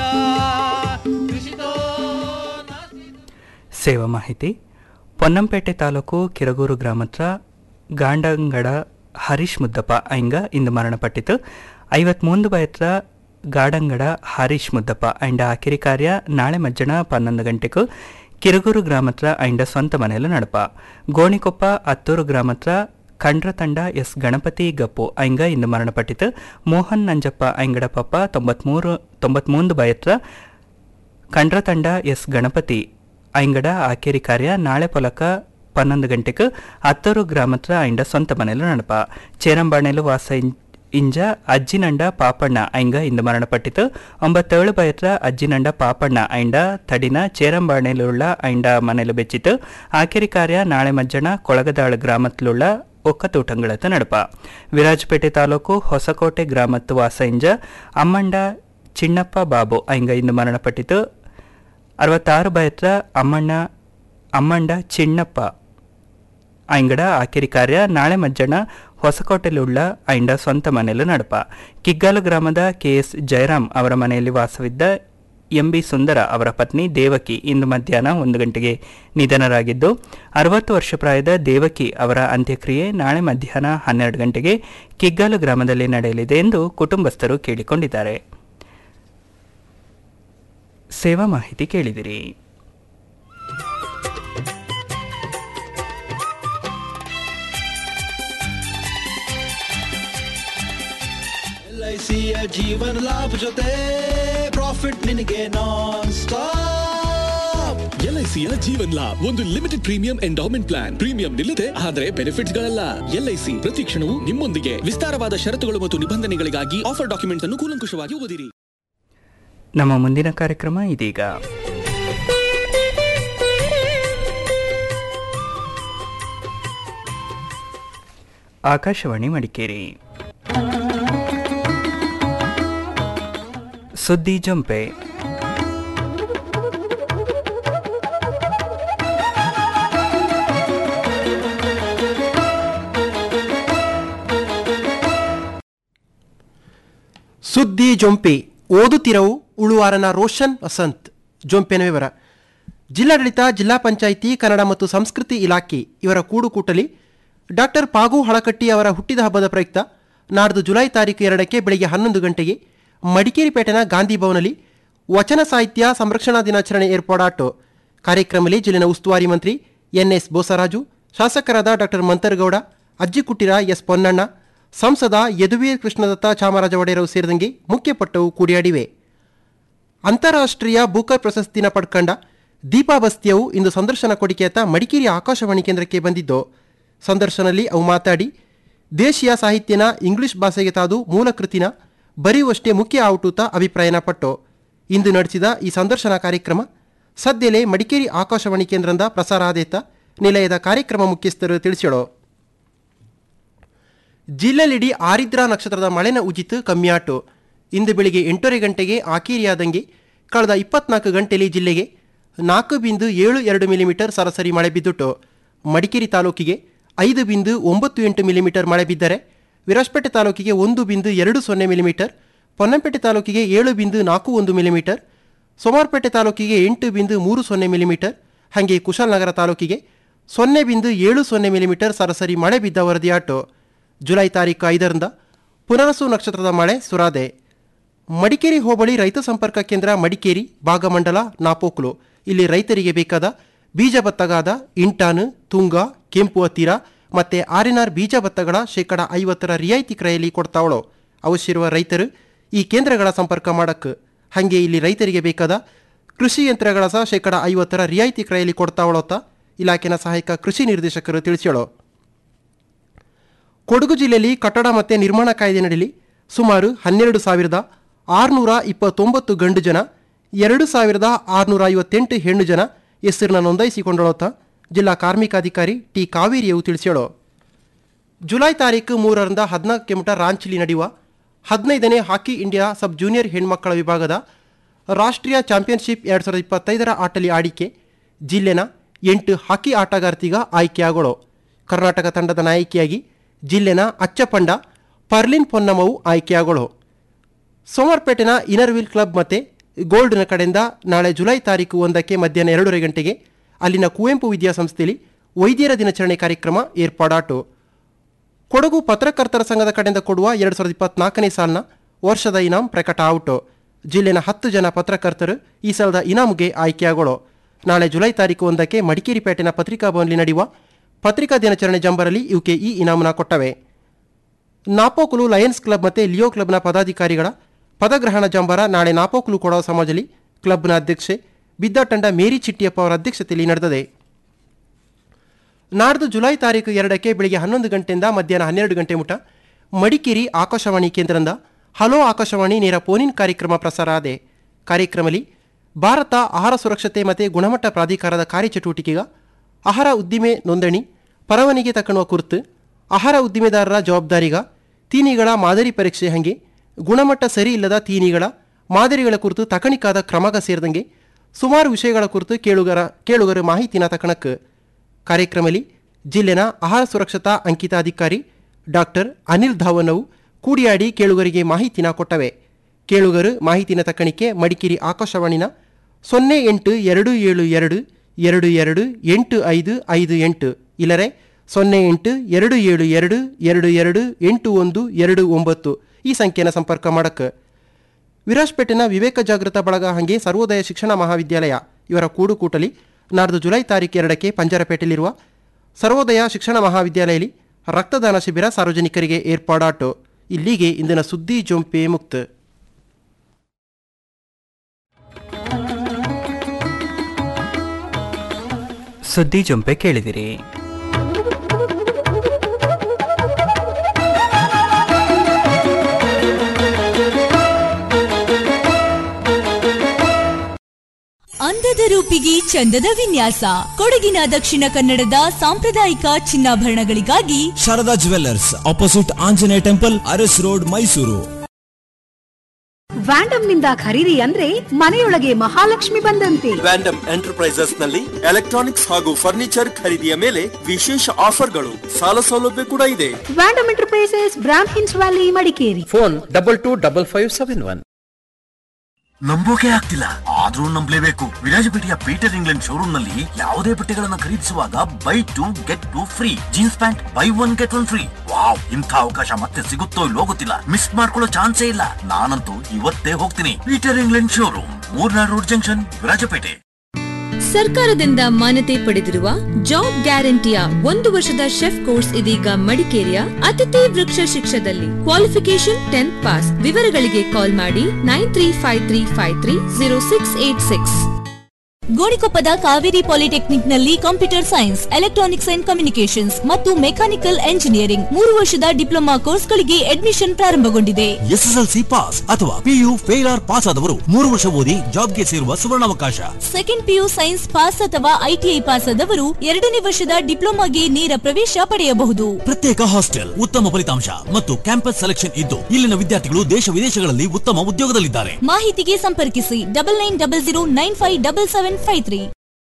ಕೃಷಿತೋ ನಾಸ್ತಿ ಸೇವಾ ಮಾಹಿತಿ ಪೊನ್ನಂಪೇಟೆ ತಾಲೂಕು ಕಿರಗೂರು ಗ್ರಾಮತ್ರ ಗಾಂಡಂಗಡ ಹರೀಶ್ ಮುದ್ದಪ್ಪ ಐಂಗ ಇಂದು ಮರಣಪಟ್ಟಿತು ಐವತ್ಮೂಂದು ಬಯತ್ರ ಗಾಡಂಗಡ ಹರೀಶ್ ಮುದ್ದಪ್ಪ ಐಂಡ ಆಕಿರಿ ಕಾರ್ಯ ನಾಳೆ ಮಧ್ಯಾಹ್ನ ಪನ್ನೊಂದು ಗಂಟೆಗೂ ಕಿರಗೂರು ಗ್ರಾಮತ್ರ ಐಂಡ ಸ್ವಂತ ಮನೆಯಲ್ಲಿ ನಡಪ ಗೋಣಿಕೊಪ್ಪ ಅತ್ತೂರು ಗ್ರಾಮತ್ರ ಕಂಡ್ರ ತಂಡ ಎಸ್ ಗಣಪತಿ ಗಪ್ಪು ಐಂಗ ಇಂದು ಮರಣಪಟ್ಟಿತು ಮೋಹನ್ ನಂಜಪ್ಪ ಐಂಗಡ ಪಪ್ಪ ತೊಂಬತ್ಮೂರು ತೊಂಬತ್ಮೂಂದು ಬಯತ್ರ ಕಂಡ್ರ ತಂಡ ಎಸ್ ಗಣಪತಿ ಐಂಗಡ ಆಕೇರಿ ಕಾರ್ಯ ನಾಳೆ ಪೊಲಕ ಪನ್ನೊಂದು ಗಂಟೆಗೆ ಅತ್ತೂರು ಗ್ರಾಮತ್ರ ಐಂಡ ಸ್ವಂತ ಮನೆಲು ನಡಪ ಚೇರಂಬಾಣೆಲು ವಾಸ ಇಂ- ಇಂಜ ಅಜ್ಜಿನಂಡ ಪಾಪಣ್ಣ ಐಂಗ ಇಂದು ಮರಣಪಟ್ಟಿತು ಒಂಬತ್ತೇಳು ಬಯತ್ರ ಅಜ್ಜಿನಂಡ ಪಾಪಣ್ಣ ಐಂಡ ತಡಿನ ಚೇರಂಬಾಣೆಲುಳ್ಳ ಐಂಡ ಮನೆಲು ಬೆಚ್ಚಿತು ಆಕೇರಿ ಕಾರ್ಯ ನಾಳೆ ಮಜ್ಜನ ಕೊಳಗದಾಳು ಗ್ರಾಮತ್ಲುಳ್ಳ ಒಕ್ಕತೂಟಂಗಳತ್ತ ನಡಪ ವಿರಾಜಪೇಟೆ ತಾಲೂಕು ಹೊಸಕೋಟೆ ಗ್ರಾಮತ್ತು ವಾಸ ಇಂಜ ಅಮ್ಮಂಡ ಚಿನ್ನಪ್ಪ ಬಾಬು ಐಂಗ ಇಂದು ಮರಣಪಟ್ಟಿತು ಅರವತ್ತಾರು ಬಯತ್ರ ಅಮ್ಮಣ್ಣ ಅಮ್ಮಂಡ ಚಿನ್ನಪ್ಪ ಐಂಗಡ ಆಕಿರಿ ಕಾರ್ಯ ನಾಳೆ ಮಜ್ಜನ ಹೊಸಕೋಟೆಯಲ್ಲಿುಳ್ಳ ಐಂಡ ಸ್ವಂತ ಮನೆಯಲ್ಲೂ ನಡಪ ಕಿಗ್ಗಾಲು ಗ್ರಾಮದ ಕೆಎಸ್ ಜಯರಾಮ್ ಅವರ ಮನೆಯಲ್ಲಿ ವಾಸವಿದ್ದ ಎಂಬಿ ಸುಂದರ ಅವರ ಪತ್ನಿ ದೇವಕಿ ಇಂದು ಮಧ್ಯಾಹ್ನ ಒಂದು ಗಂಟೆಗೆ ನಿಧನರಾಗಿದ್ದು ಅರವತ್ತು ವರ್ಷ ಪ್ರಾಯದ ದೇವಕಿ ಅವರ ಅಂತ್ಯಕ್ರಿಯೆ ನಾಳೆ ಮಧ್ಯಾಹ್ನ ಹನ್ನೆರಡು ಗಂಟೆಗೆ ಕಿಗ್ಗಾಲು ಗ್ರಾಮದಲ್ಲಿ ನಡೆಯಲಿದೆ ಎಂದು ಕುಟುಂಬಸ್ಥರು ಕೇಳಿಕೊಂಡಿದ್ದಾರೆ ಸೇವಾ ಮಾಹಿತಿ ಕೇಳಿದಿರಿ ಎಲ್ಐಸಿಯ ಜೀವನ ಲಾಭ ಜೊತೆ ಪ್ರಾಫಿಟ್ ನಿನಗೆ ನಾನ್ ಸ್ಟಾಪ್ ಎಲ್ಐಸಿಯ ಜೀವನ್ ಲಾಭ್ ಒಂದು limited premium endowment plan premium ನಿಲ್ಲದೆ ಆದರೆ ಬೆನಿಫಿಟ್ಸ್ ಗಳಲ್ಲ ಎಲ್ಐಸಿ ಪ್ರತಿ ಕ್ಷಣವೂ ನಿಮ್ಮೊಂದಿಗೆ ವಿಸ್ತಾರವಾದ ಷರತ್ತುಗಳು ಮತ್ತು ನಿಬಂಧನೆಗಳಿಗಾಗಿ ಆಫರ್ ಡಾಕ್ಯುಮೆಂಟ್ಸ್ ಅನ್ನು ಕೂಲಂಕುಷವಾಗಿ ಓದಿರಿ ನಮ್ಮ ಮುಂದಿನ ಕಾರ್ಯಕ್ರಮ ಇದೀಗ ಆಕಾಶವಾಣಿ ಮಡಿಕೇರಿ ಸುದ್ದಿ ಜಂಪೆ ಸುದ್ದಿ ಜೊಂಪೆ ಓದುತ್ತಿರವು ಉಳುವಾರನ ರೋಷನ್ ವಸಂತ್ ಜೊಂಪೆನ ವಿವರ ಜಿಲ್ಲಾಡಳಿತ ಜಿಲ್ಲಾ ಪಂಚಾಯಿತಿ ಕನ್ನಡ ಮತ್ತು ಸಂಸ್ಕೃತಿ ಇಲಾಖೆ ಇವರ ಕೂಡುಕೂಟಲಿ ಡಾಕ್ಟರ್ ಪಾಗು ಹಳಕಟ್ಟಿ ಅವರ ಹುಟ್ಟಿದ ಹಬ್ಬದ ಪ್ರಯುಕ್ತ ನಾಡ್ದು ಜುಲೈ ತಾರೀಕು ಎರಡಕ್ಕೆ ಬೆಳಿಗ್ಗೆ ಹನ್ನೊಂದು ಗಂಟೆಗೆ ಮಡಿಕೇರಿ ಪೇಟೆನ ಗಾಂಧಿ ಭವನಲ್ಲಿ ವಚನ ಸಾಹಿತ್ಯ ಸಂರಕ್ಷಣಾ ದಿನಾಚರಣೆ ಏರ್ಪಾಡಾಟು ಕಾರ್ಯಕ್ರಮದಲ್ಲಿ ಜಿಲ್ಲೆನ ಉಸ್ತುವಾರಿ ಮಂತ್ರಿ ಎನ್ ಎಸ್ ಬೋಸರಾಜು ಶಾಸಕರಾದ ಡಾಕ್ಟರ್ ಮಂತರ್ಗೌಡ ಅಜ್ಜಿಕುಟ್ಟಿರ ಎಸ್ ಪೊನ್ನಣ್ಣ ಸಂಸದ ಯದುವೀರ್ ಕೃಷ್ಣದತ್ತ ಚಾಮರಾಜ ಒಡೆಯರು ಸೇರಿದಂಗೆ ಮುಖ್ಯಪಟ್ಟವು ಕೂಡಿಯಾಡಿವೆ ಅಂತಾರಾಷ್ಟ್ರೀಯ ಬೂಕರ್ ಪ್ರಶಸ್ತಿನ ಪಡ್ಕಂಡ ದೀಪಾ ಬಸ್ತಿಯವು ಇಂದು ಸಂದರ್ಶನ ಕೊಡಿಕೆಯತ್ತ ಮಡಿಕೇರಿ ಆಕಾಶವಾಣಿ ಕೇಂದ್ರಕ್ಕೆ ಬಂದಿದ್ದು ಸಂದರ್ಶನದಲ್ಲಿ ಅವು ಮಾತಾಡಿ ದೇಶೀಯ ಸಾಹಿತ್ಯನ ಇಂಗ್ಲಿಷ್ ಭಾಷೆಗೆ ತಾದು ಮೂಲ ಕೃತಿನ ಬರೆಯುವಷ್ಟೇ ಮುಖ್ಯ ಔಟುತ ಅಭಿಪ್ರಾಯನ ಪಟ್ಟು ಇಂದು ನಡೆಸಿದ ಈ ಸಂದರ್ಶನ ಕಾರ್ಯಕ್ರಮ ಸದ್ಯಲೇ ಮಡಿಕೇರಿ ಆಕಾಶವಾಣಿ ಕೇಂದ್ರದಿಂದ ಪ್ರಸಾರ ಆದೇತ ನಿಲಯದ ಕಾರ್ಯಕ್ರಮ ಮುಖ್ಯಸ್ಥರು ತಿಳಿಸಿಳು ಜಿಲ್ಲೆಲಿಡಿ ಆರಿದ್ರಾ ನಕ್ಷತ್ರದ ಮಳೆನ ಉಜಿತು ಕಮ್ಮಿಯಾಟು ಇಂದು ಬೆಳಿಗ್ಗೆ ಎಂಟೂವರೆ ಗಂಟೆಗೆ ಆಕೀರಿಯಾದಂಗೆ ಕಳೆದ ಇಪ್ಪತ್ನಾಲ್ಕು ಗಂಟೆಯಲ್ಲಿ ಜಿಲ್ಲೆಗೆ ನಾಲ್ಕು ಬಿಂದು ಏಳು ಎರಡು ಮಿಲಿಮೀಟರ್ ಸರಾಸರಿ ಮಳೆ ಬಿದ್ದುಟ್ಟು ಮಡಿಕೇರಿ ತಾಲೂಕಿಗೆ ಐದು ಬಿಂದು ಒಂಬತ್ತು ಎಂಟು ಮಿಲಿಮೀಟರ್ ಮಳೆ ಬಿದ್ದರೆ ವಿರಾಜಪೇಟೆ ತಾಲೂಕಿಗೆ ಒಂದು ಬಿಂದು ಎರಡು ಸೊನ್ನೆ ಮಿಲಿಮೀಟರ್ ಪೊನ್ನಂಪೇಟೆ ತಾಲೂಕಿಗೆ ಏಳು ಬಿಂದು ನಾಲ್ಕು ಒಂದು ಮಿಲಿಮೀಟರ್ ಸೋಮಾರ್ಪೇಟೆ ತಾಲೂಕಿಗೆ ಎಂಟು ಬಿಂದು ಮೂರು ಸೊನ್ನೆ ಮಿಲಿಮೀಟರ್ ಹಾಗೆ ಕುಶಾಲನಗರ ತಾಲೂಕಿಗೆ ಸೊನ್ನೆ ಬಿಂದು ಏಳು ಸೊನ್ನೆ ಮಿಲಿಮೀಟರ್ ಸರಾಸರಿ ಮಳೆ ಬಿದ್ದ ವರದಿಯಾಟು ಜುಲೈ ತಾರೀಕು ಐದರಿಂದ ಪುನರಸು ನಕ್ಷತ್ರದ ಮಳೆ ಸುರಾದೆ ಮಡಿಕೇರಿ ಹೋಬಳಿ ರೈತ ಸಂಪರ್ಕ ಕೇಂದ್ರ ಮಡಿಕೇರಿ ಭಾಗಮಂಡಲ ನಾಪೋಕ್ಲು ಇಲ್ಲಿ ರೈತರಿಗೆ ಬೇಕಾದ ಬೀಜ ಭತ್ತಗಾದ ಇಂಟಾನು ತುಂಗ ಕೆಂಪು ಹತ್ತಿರ ಮತ್ತು ಆರ್ಎನ್ಆರ್ ಬೀಜ ಭತ್ತಗಳ ಶೇಕಡ ಐವತ್ತರ ರಿಯಾಯಿತಿ ಕ್ರಯಲ್ಲಿ ಕೊಡ್ತಾವಳೋ ಅವಶ್ಯವಿರುವ ರೈತರು ಈ ಕೇಂದ್ರಗಳ ಸಂಪರ್ಕ ಮಾಡಕ್ಕೆ ಹಾಗೆ ಇಲ್ಲಿ ರೈತರಿಗೆ ಬೇಕಾದ ಕೃಷಿ ಯಂತ್ರಗಳ ಸಹ ಶೇಕಡ ಐವತ್ತರ ರಿಯಾಯಿತಿ ಕ್ರಯಲ್ಲಿ ಕೊಡ್ತಾವಳೋತ ಇಲಾಖೆನ ಸಹಾಯಕ ಕೃಷಿ ನಿರ್ದೇಶಕರು ತಿಳಿಸ್ಯಾಳೋ ಕೊಡಗು ಜಿಲ್ಲೆಯಲ್ಲಿ ಕಟ್ಟಡ ಮತ್ತು ನಿರ್ಮಾಣ ಕಾಯ್ದೆನಡಿಲಿ ಸುಮಾರು ಹನ್ನೆರಡು ಸಾವಿರದ ಆರುನೂರ ಇಪ್ಪತ್ತೊಂಬತ್ತು ಗಂಡು ಜನ ಎರಡು ಸಾವಿರದ ಆರುನೂರ ಐವತ್ತೆಂಟು ಹೆಣ್ಣು ಜನ ಹೆಸರನ್ನ ನೋಂದಾಯಿಸಿಕೊಂಡಳೋತ ಜಿಲ್ಲಾ ಕಾರ್ಮಿಕಾಧಿಕಾರಿ ಟಿ ಕಾವೇರಿಯವು ತಿಳಿಸ್ಯಾಳೋ ಜುಲೈ ತಾರೀಕು ಮೂರರಿಂದ ಹದಿನಾಲ್ಕು ಮುಟ ರಾಂಚಿಲಿ ನಡೆಯುವ ಹದಿನೈದನೇ ಹಾಕಿ ಇಂಡಿಯಾ ಸಬ್ ಜೂನಿಯರ್ ಹೆಣ್ಮಕ್ಕಳ ವಿಭಾಗದ ರಾಷ್ಟ್ರೀಯ ಚಾಂಪಿಯನ್ಶಿಪ್ ಎರಡು ಸಾವಿರದ ಇಪ್ಪತ್ತೈದರ ಆಟಲಿ ಆಡಿಕೆ ಜಿಲ್ಲೆನ ಎಂಟು ಹಾಕಿ ಆಟಗಾರ್ತಿಗ ಆಯ್ಕೆಯಾಗೋಳು ಕರ್ನಾಟಕ ತಂಡದ ನಾಯಕಿಯಾಗಿ ಜಿಲ್ಲೆನ ಅಚ್ಚಪಂಡ ಪರ್ಲಿನ್ ಪೊನ್ನಮ್ಮವು ಆಯ್ಕೆಯಾಗೋಳು ಸೋಮವಾರಪೇಟೆನ ಇನರ್ವಿಲ್ ಕ್ಲಬ್ ಮತ್ತು ಗೋಲ್ಡ್ನ ಕಡೆಯಿಂದ ನಾಳೆ ಜುಲೈ ತಾರೀಕು ಒಂದಕ್ಕೆ ಮಧ್ಯಾಹ್ನ ಎರಡೂವರೆ ಗಂಟೆಗೆ ಅಲ್ಲಿನ ಕುವೆಂಪು ವಿದ್ಯಾಸಂಸ್ಥೆಯಲ್ಲಿ ವೈದ್ಯರ ದಿನಾಚರಣೆ ಕಾರ್ಯಕ್ರಮ ಏರ್ಪಾಡಾಟು ಕೊಡಗು ಪತ್ರಕರ್ತರ ಸಂಘದ ಕಡೆಯಿಂದ ಕೊಡುವ ಎರಡು ಸಾವಿರದ ಇಪ್ಪತ್ನಾಲ್ಕನೇ ಸಾಲಿನ ವರ್ಷದ ಇನಾಮ್ ಪ್ರಕಟ ಔಟು ಜಿಲ್ಲೆನ ಹತ್ತು ಜನ ಪತ್ರಕರ್ತರು ಈ ಸಲದ ಇನಾಮ್ಗೆ ಆಯ್ಕೆಯಾಗೋಳು ನಾಳೆ ಜುಲೈ ತಾರೀಕು ಒಂದಕ್ಕೆ ಮಡಿಕೇರಿ ಪೇಟೆನ ಪತ್ರಿಕಾ ಭವನಲ್ಲಿ ನಡೆಯುವ ಪತ್ರಿಕಾ ದಿನಾಚರಣೆ ಜಂಬರಲ್ಲಿ ಇವಕ್ಕೆ ಈ ಇನಾಮನ ಕೊಟ್ಟವೆ ನಾಪೋಕುಲು ಲಯನ್ಸ್ ಕ್ಲಬ್ ಮತ್ತು ಲಿಯೋ ಕ್ಲಬ್ನ ಪದಾಧಿಕಾರಿಗಳ ಪದಗ್ರಹಣ ಜಂಬರ ನಾಳೆ ನಾಪೋಕುಲು ಕೊಡೋ ಸಮಾಜದಲ್ಲಿ ಕ್ಲಬ್ನ ಅಧ್ಯಕ್ಷೆ ಬಿದ್ದಾಟಂಡ ಮೇರಿ ಚಿಟ್ಟಿಯಪ್ಪ ಅವರ ಅಧ್ಯಕ್ಷತೆಯಲ್ಲಿ ನಡೆದಿದೆ ನಾಡ್ದು ಜುಲೈ ತಾರೀಕು ಎರಡಕ್ಕೆ ಬೆಳಿಗ್ಗೆ ಹನ್ನೊಂದು ಗಂಟೆಯಿಂದ ಮಧ್ಯಾಹ್ನ ಹನ್ನೆರಡು ಗಂಟೆ ಮುಟ ಮಡಿಕೇರಿ ಆಕಾಶವಾಣಿ ಕೇಂದ್ರದಿಂದ ಹಲೋ ಆಕಾಶವಾಣಿ ನೇರ ಫೋನಿನ್ ಕಾರ್ಯಕ್ರಮ ಪ್ರಸಾರ ಆದೆ ಕಾರ್ಯಕ್ರಮದಲ್ಲಿ ಭಾರತ ಆಹಾರ ಸುರಕ್ಷತೆ ಮತ್ತು ಗುಣಮಟ್ಟ ಪ್ರಾಧಿಕಾರದ ಕಾರ್ಯಚಟುವಟಿಕೆಗ ಆಹಾರ ಉದ್ದಿಮೆ ನೋಂದಣಿ ಪರವಾನಿಗೆ ತಕ್ಕಣುವ ಕುರಿತು ಆಹಾರ ಉದ್ದಿಮೆದಾರರ ಜವಾಬ್ದಾರಿಗ ತೀನಿಗಳ ಮಾದರಿ ಪರೀಕ್ಷೆ ಹಂಗೆ ಗುಣಮಟ್ಟ ಸರಿ ಇಲ್ಲದ ತೀನಿಗಳ ಮಾದರಿಗಳ ಕುರಿತು ತಕಣಿಕಾದ ಕ್ರಮಗ ಸೇರಿದಂಗೆ ಸುಮಾರು ವಿಷಯಗಳ ಕುರಿತು ಕೇಳುಗರ ಕೇಳುಗರ ಮಾಹಿತಿನ ತಕಣಕ್ಕೆ ಕಾರ್ಯಕ್ರಮದಲ್ಲಿ ಜಿಲ್ಲೆನ ಆಹಾರ ಸುರಕ್ಷತಾ ಅಂಕಿತಾಧಿಕಾರಿ ಡಾಕ್ಟರ್ ಅನಿಲ್ ಧಾವನವು ಕೂಡಿಯಾಡಿ ಕೇಳುಗರಿಗೆ ಮಾಹಿತಿನ ಕೊಟ್ಟವೆ ಕೇಳುಗರು ಮಾಹಿತಿನ ತಕ್ಕಣಿಕೆ ಮಡಿಕೇರಿ ಆಕಾಶವಾಣಿನ ಸೊನ್ನೆ ಎಂಟು ಎರಡು ಏಳು ಎರಡು ಎರಡು ಎರಡು ಎಂಟು ಐದು ಐದು ಎಂಟು ಇಲ್ಲರೆ ಸೊನ್ನೆ ಎಂಟು ಎರಡು ಏಳು ಎರಡು ಎರಡು ಎರಡು ಎಂಟು ಒಂದು ಎರಡು ಒಂಬತ್ತು ಈ ಸಂಖ್ಯೆನ ಸಂಪರ್ಕ ಮಾಡಕ್ಕೆ ವಿರಾಜ್ಪೇಟೆನ ವಿವೇಕ ಜಾಗೃತ ಬಳಗ ಹಂಗೆ ಸರ್ವೋದಯ ಶಿಕ್ಷಣ ಮಹಾವಿದ್ಯಾಲಯ ಇವರ ಕೂಡುಕೂಟಲಿ ನಾಡ್ದು ಜುಲೈ ತಾರೀಕು ಎರಡಕ್ಕೆ ಪಂಜರಪೇಟೆಯಲ್ಲಿರುವ ಸರ್ವೋದಯ ಶಿಕ್ಷಣ ಮಹಾವಿದ್ಯಾಲಯದಲ್ಲಿ ರಕ್ತದಾನ ಶಿಬಿರ ಸಾರ್ವಜನಿಕರಿಗೆ ಏರ್ಪಾಡಾಟು ಇಲ್ಲಿಗೆ ಇಂದಿನ ಸುದ್ದಿ ಜೊಂಪೆ ಮುಕ್ತ ಸುದ್ದಿ ಜೊಂಪೆ ಕೇಳಿದಿರಿ ಅಂದದ ರೂಪಿಗೆ ಚಂದದ ವಿನ್ಯಾಸ ಕೊಡಗಿನ ದಕ್ಷಿಣ ಕನ್ನಡದ ಸಾಂಪ್ರದಾಯಿಕ ಚಿನ್ನಾಭರಣಗಳಿಗಾಗಿ Sharada jewellers opposite Anjaneya temple Aras road Mysuru Vandam ನಿಂದ ಖರೀದಿ ಅಂದ್ರೆ ಮನೆಯೊಳಗೆ ಮಹಾಲಕ್ಷ್ಮಿ ಬಂದಂತೆ ವ್ಯಾಂಡಮ್ ಎಂಟರ್ಪ್ರೈಸಸ್ ನಲ್ಲಿ ಎಲೆಕ್ಟ್ರಾನಿಕ್ಸ್ ಹಾಗೂ ಫರ್ನಿಚರ್ ಖರೀದಿಯ ಮೇಲೆ ವಿಶೇಷ ಆಫರ್ಗಳು ಸಾಲ ಸೌಲಭ್ಯ ಕೂಡ ಇದೆ ವ್ಯಾಂಡಮ್ ಎಂಟರ್ಪ್ರೈಸಸ್ ಬ್ರಾಂಡ್ ಹಿನ್ಸ್ valley Madikeri phone double two double five seven one ನಂಬೋಕೆ ಆಗ್ತಿಲ್ಲ ಆದ್ರೂ ನಂಬಲೇಬೇಕು ವಿರಾಜಪೇಟೆಯ ಪೀಟರ್ ಇಂಗ್ಲೆಂಡ್ ಶೋರೂಮ್ ನಲ್ಲಿ ಯಾವುದೇ ಬಟ್ಟೆಗಳನ್ನ ಖರೀದಿಸುವಾಗ buy two get two free jeans pant buy one get one free wow ಇಂಥ ಅವಕಾಶ ಮತ್ತೆ ಸಿಗುತ್ತೋ ಇಲ್ಲೋ ಗೊತ್ತಿಲ್ಲ ಮಿಸ್ ಮಾಡ್ಕೊಳ್ಳೋ ಚಾನ್ಸೇ ಇಲ್ಲ ನಾನಂತೂ ಇವತ್ತೇ ಹೋಗ್ತೀನಿ Peter England showroom Murnad road junction Virajpet ಸರ್ಕಾರದಿಂದ ಮಾನ್ಯತೆ ಪಡೆದಿರುವ ಜಾಬ್ ಗ್ಯಾರಂಟಿಯ ಒಂದು ವರ್ಷದ ಶೆಫ್ ಕೋರ್ಸ್ ಇದೀಗ ಮಡಿಕೇರಿಯ ಅತಿಥಿ ವೃಕ್ಷ ಶಿಕ್ಷದಲ್ಲಿ ಕ್ವಾಲಿಫಿಕೇಶನ್ ಟೆಂತ್ ಪಾಸ್ ವಿವರಗಳಿಗೆ ಕಾಲ್ ಮಾಡಿ nine three five three five three zero six eight six ಗೋಣಿಕೊಪ್ಪದ ಕಾವೇರಿ ಪಾಲಿಟೆಕ್ನಿಕ್ನಲ್ಲಿ computer science electronics and communications ಮತ್ತು ಮೆಕ್ಯಾನಿಕಲ್ ಎಂಜಿನಿಯರಿಂಗ್ ಮೂರು ವರ್ಷದ ಡಿಪ್ಲೊಮಾ ಕೋರ್ಸ್ಗಳಿಗೆ ಅಡ್ಮಿಷನ್ ಪ್ರಾರಂಭಗೊಂಡಿದೆ ಎಸ್ಎಸ್ಎಲ್ಸಿ ಪಾಸ್ ಅಥವಾ ಪಿಯು ಫೇಲ್ ಆರ್ ಪಾಸ್ ಆದವರು ಮೂರು ವರ್ಷ ಓದಿ ಜಾಬ್ಗೆ ಸೇರುವ ಸುವರ್ಣಾವಕಾಶ ಸೆಕೆಂಡ್ ಪಿಯು ಸೈನ್ಸ್ ಪಾಸ್ ಅಥವಾ ಐಟಿಐ ಪಾಸ್ ಆದವರು ಎರಡನೇ ವರ್ಷದ ಡಿಪ್ಲೊಮಾಗೆ ನೇರ ಪ್ರವೇಶ ಪಡೆಯಬಹುದು ಪ್ರತ್ಯೇಕ ಹಾಸ್ಟೆಲ್ ಉತ್ತಮ ಫಲಿತಾಂಶ ಮತ್ತು ಕ್ಯಾಂಪಸ್ ಸೆಲೆಕ್ಷನ್ ಇದ್ದು ಇಲ್ಲಿನ ವಿದ್ಯಾರ್ಥಿಗಳು ದೇಶ ವಿದೇಶಗಳಲ್ಲಿ ಉತ್ತಮ ಉದ್ಯೋಗದಲ್ಲಿದ್ದಾರೆ ಮಾಹಿತಿಗೆ ಸಂಪರ್ಕಿಸಿ double nine double zero nine five double seven five three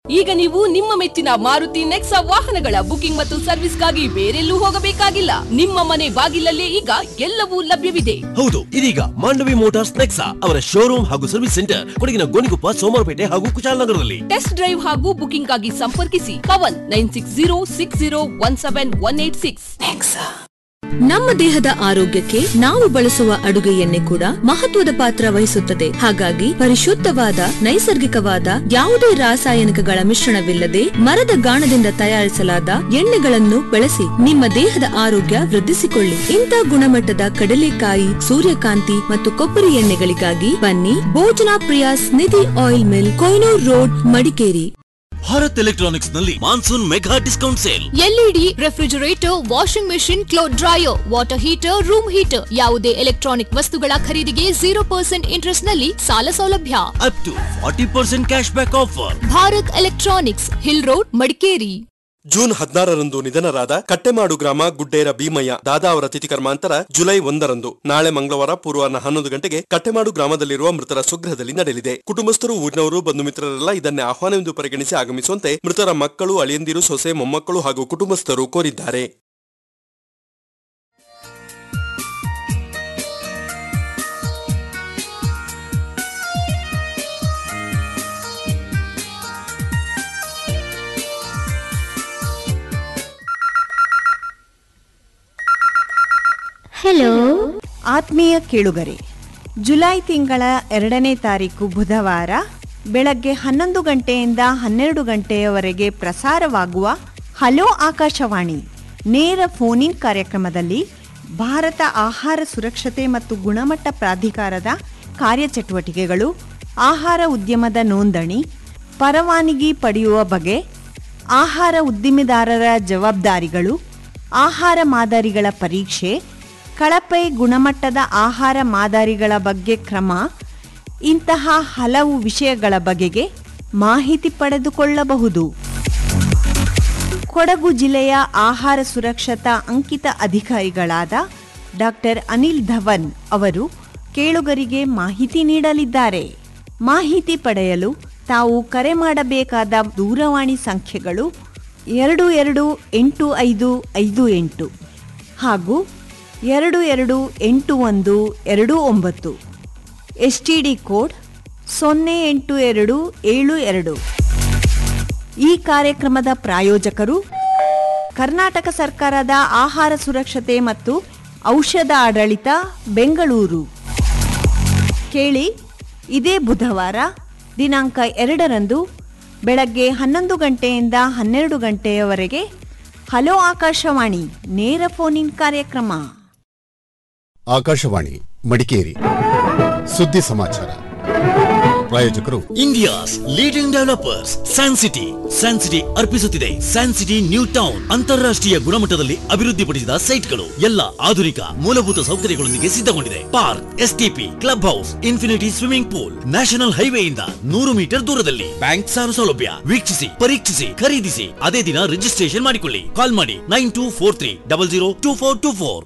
ಈಗ ನೀವು ನಿಮ್ಮ ಮೆಚ್ಚಿನ ಮಾರುತಿ ನೆಕ್ಸಾ ವಾಹನಗಳ ಬುಕಿಂಗ್ ಮತ್ತು ಸರ್ವಿಸ್ಗಾಗಿ ಬೇರೆಲ್ಲೂ ಹೋಗಬೇಕಾಗಿಲ್ಲ ನಿಮ್ಮ ಮನೆ ಬಾಗಿಲಲ್ಲೇ ಈಗ ಎಲ್ಲವೂ ಲಭ್ಯವಿದೆ ಹೌದು ಇದೀಗ ಮಾಂಡವಿ ಮೋಟಾರ್ಸ್ ನೆಕ್ಸಾ ಅವರ ಶೋರೂಮ್ ಹಾಗೂ ಸರ್ವಿಸ್ ಸೆಂಟರ್ ಕೊಡಗಿನ ಗೋಣಿಕೊಪ್ಪ ಸೋಮವಾರಪೇಟೆ ಹಾಗೂ ಕುಶಾಲನಗರದಲ್ಲಿ ಟೆಸ್ಟ್ ಡ್ರೈವ್ ಹಾಗೂ ಬುಕಿಂಗ್ ಆಗಿ ಸಂಪರ್ಕಿಸಿ Pavan nine six zero six zero one seven one eight six ನಮ್ಮ ದೇಹದ ಆರೋಗ್ಯಕ್ಕೆ ನಾವು ಬಳಸುವ ಅಡುಗೆ ಎಣ್ಣೆ ಕೂಡ ಮಹತ್ವದ ಪಾತ್ರ ವಹಿಸುತ್ತದೆ ಹಾಗಾಗಿ ಪರಿಶುದ್ಧವಾದ ನೈಸರ್ಗಿಕವಾದ ಯಾವುದೇ ರಾಸಾಯನಿಕಗಳ ಮಿಶ್ರಣವಿಲ್ಲದೆ ಮರದ ಗಾಣದಿಂದ ತಯಾರಿಸಲಾದ ಎಣ್ಣೆಗಳನ್ನು ಬಳಸಿ ನಿಮ್ಮ ದೇಹದ ಆರೋಗ್ಯ ವೃದ್ಧಿಸಿಕೊಳ್ಳಿ ಇಂಥ ಗುಣಮಟ್ಟದ ಕಡಲೆಕಾಯಿ ಸೂರ್ಯಕಾಂತಿ ಮತ್ತು ಕೊಬ್ಬರಿ ಎಣ್ಣೆಗಳಿಗಾಗಿ ಬನ್ನಿ Bhojana Priyas Nidhi oil mill Koinur road Madikeri Bharat electronics ನಲ್ಲಿ monsoon mega discount sale LED refrigerator washing machine cloth dryer water heater room heater ಯಾವುದೇ ಎಲೆಕ್ಟ್ರಾನಿಕ್ ವಸ್ತುಗಳ ಖರೀದಿಗೆ ಜೀರೋ ಪರ್ಸೆಂಟ್ ಇಂಟ್ರೆಸ್ಟ್ ನಲ್ಲಿ ಸಾಲ ಸೌಲಭ್ಯ up to forty percent cash back offer Bharat electronics hill road Madikeri June ಹದಿನಾರರಂದು ನಿಧನರಾದ ಕಟ್ಟೆಮಾಡು ಗ್ರಾಮ ಗುಡ್ಡೇರ ಭೀಮಯ್ಯ ದಾದಾ ಅವರ ತಿಥಿ ಕರ್ಮಾಂತರ ಜುಲೈ ಒಂದರಂದು ನಾಳೆ ಮಂಗಳವಾರ ಪೂರ್ವಾಹ್ನ ಹನ್ನೊಂದು ಗಂಟೆಗೆ ಕಟ್ಟೆಮಾಡು ಗ್ರಾಮದಲ್ಲಿರುವ ಮೃತರ ಸ್ವಗೃಹದಲ್ಲಿ ನಡೆಯಲಿದೆ ಕುಟುಂಬಸ್ಥರು ಊರಿನವರು ಬಂಧು ಮಿತ್ರರೆಲ್ಲ ಇದನ್ನೇ ಆಹ್ವಾನವೆಂದು ಪರಿಗಣಿಸಿ ಆಗಮಿಸುವಂತೆ ಮೃತರ ಮಕ್ಕಳು ಅಳಿಯಂದಿರು ಸೊಸೆ ಮೊಮ್ಮಕ್ಕಳು ಹಾಗೂ ಕುಟುಂಬಸ್ಥರು ಕೋರಿದ್ದಾರೆ ಹಲೋ ಆತ್ಮೀಯ ಕೇಳುಗರೆ ಜುಲೈ ತಿಂಗಳ ಎರಡನೇ ತಾರೀಕು ಬುಧವಾರ ಬೆಳಗ್ಗೆ ಹನ್ನೊಂದು ಗಂಟೆಯಿಂದ ಹನ್ನೆರಡು ಗಂಟೆಯವರೆಗೆ ಪ್ರಸಾರವಾಗುವ ಹಲೋ ಆಕಾಶವಾಣಿ ನೇರ ಫೋನ್ ಇನ್ ಕಾರ್ಯಕ್ರಮದಲ್ಲಿ ಭಾರತ ಆಹಾರ ಸುರಕ್ಷತೆ ಮತ್ತು ಗುಣಮಟ್ಟ ಪ್ರಾಧಿಕಾರದ ಕಾರ್ಯಚಟುವಟಿಕೆಗಳು ಆಹಾರ ಉದ್ಯಮದ ನೋಂದಣಿ ಪರವಾನಗಿ ಪಡೆಯುವ ಬಗೆ ಆಹಾರ ಉದ್ದಿಮೆದಾರರ ಜವಾಬ್ದಾರಿಗಳು ಆಹಾರ ಮಾದರಿಗಳ ಪರೀಕ್ಷೆ ಕಳಪೆ ಗುಣಮಟ್ಟದ ಆಹಾರ ಮಾದರಿಗಳ ಬಗ್ಗೆ ಕ್ರಮ ಇಂತಹ ಹಲವು ವಿಷಯಗಳ ಬಗೆಗೆ ಮಾಹಿತಿ ಪಡೆದುಕೊಳ್ಳಬಹುದು ಕೊಡಗು ಜಿಲ್ಲೆಯ ಆಹಾರ ಸುರಕ್ಷತಾ ಅಂಕಿತ ಅಧಿಕಾರಿಗಳಾದ ಡಾಕ್ಟರ್ ಅನಿಲ್ ಧವನ್ ಅವರು ಕೇಳುಗರಿಗೆ ಮಾಹಿತಿ ನೀಡಲಿದ್ದಾರೆ ಮಾಹಿತಿ ಪಡೆಯಲು ತಾವು ಕರೆ ಮಾಡಬೇಕಾದ ದೂರವಾಣಿ ಸಂಖ್ಯೆಗಳು ಎರಡು ಎರಡು ಎಂಟು ಐದು ಐದು ಎಂಟು ಹಾಗೂ ಎರಡು ಎರಡು ಎಂಟು ಒಂದು ಎರಡು ಒಂಬತ್ತು ಎಸ್ ಟಿ ಡಿ ಕೋಡ್ ಸೊನ್ನೆ ಎಂಟು ಎರಡು ಏಳು ಎರಡು ಈ ಕಾರ್ಯಕ್ರಮದ ಪ್ರಾಯೋಜಕರು ಕರ್ನಾಟಕ ಸರ್ಕಾರದ ಆಹಾರ ಸುರಕ್ಷತೆ ಮತ್ತು ಔಷಧ ಆಡಳಿತ ಬೆಂಗಳೂರು ಕೇಳಿ ಇದೇ ಬುಧವಾರ ದಿನಾಂಕ ಎರಡರಂದು ಬೆಳಗ್ಗೆ ಹನ್ನೊಂದು ಗಂಟೆಯಿಂದ ಹನ್ನೆರಡು ಗಂಟೆಯವರೆಗೆ ಹಲೋ ಆಕಾಶವಾಣಿ ನೇರ ಫೋನ್ ಇನ್ ಕಾರ್ಯಕ್ರಮ ಆಕಾಶವಾಣಿ ಮಡಿಕೇರಿ ಸುದ್ದಿ ಸಮಾಚಾರ ಪ್ರಾಯೋಜಕರು India's leading developers San City San City ಅರ್ಪಿಸುತ್ತಿದೆ ಸ್ಯಾನ್ ಸಿಟಿ ನ್ಯೂ ಟೌನ್ ಅಂತಾರಾಷ್ಟ್ರೀಯ ಗುಣಮಟ್ಟದಲ್ಲಿ ಅಭಿವೃದ್ಧಿಪಡಿಸಿದ ಸೈಟ್ಗಳು ಎಲ್ಲ ಆಧುನಿಕ ಮೂಲಭೂತ ಸೌಕರ್ಯಗಳೊಂದಿಗೆ ಸಿದ್ಧಗೊಂಡಿದೆ park STP club house infinity swimming pool national ಹೈವೇಯಿಂದ ನೂರು ಮೀಟರ್ ದೂರದಲ್ಲಿ ಬ್ಯಾಂಕ್ ಸಾಲ ಸೌಲಭ್ಯ ವೀಕ್ಷಿಸಿ ಪರೀಕ್ಷಿಸಿ ಖರೀದಿಸಿ ಅದೇ ದಿನ ರಿಜಿಸ್ಟ್ರೇಷನ್ ಮಾಡಿಕೊಳ್ಳಿ ಕಾಲ್ ಮಾಡಿ nine two four three double zero two four two four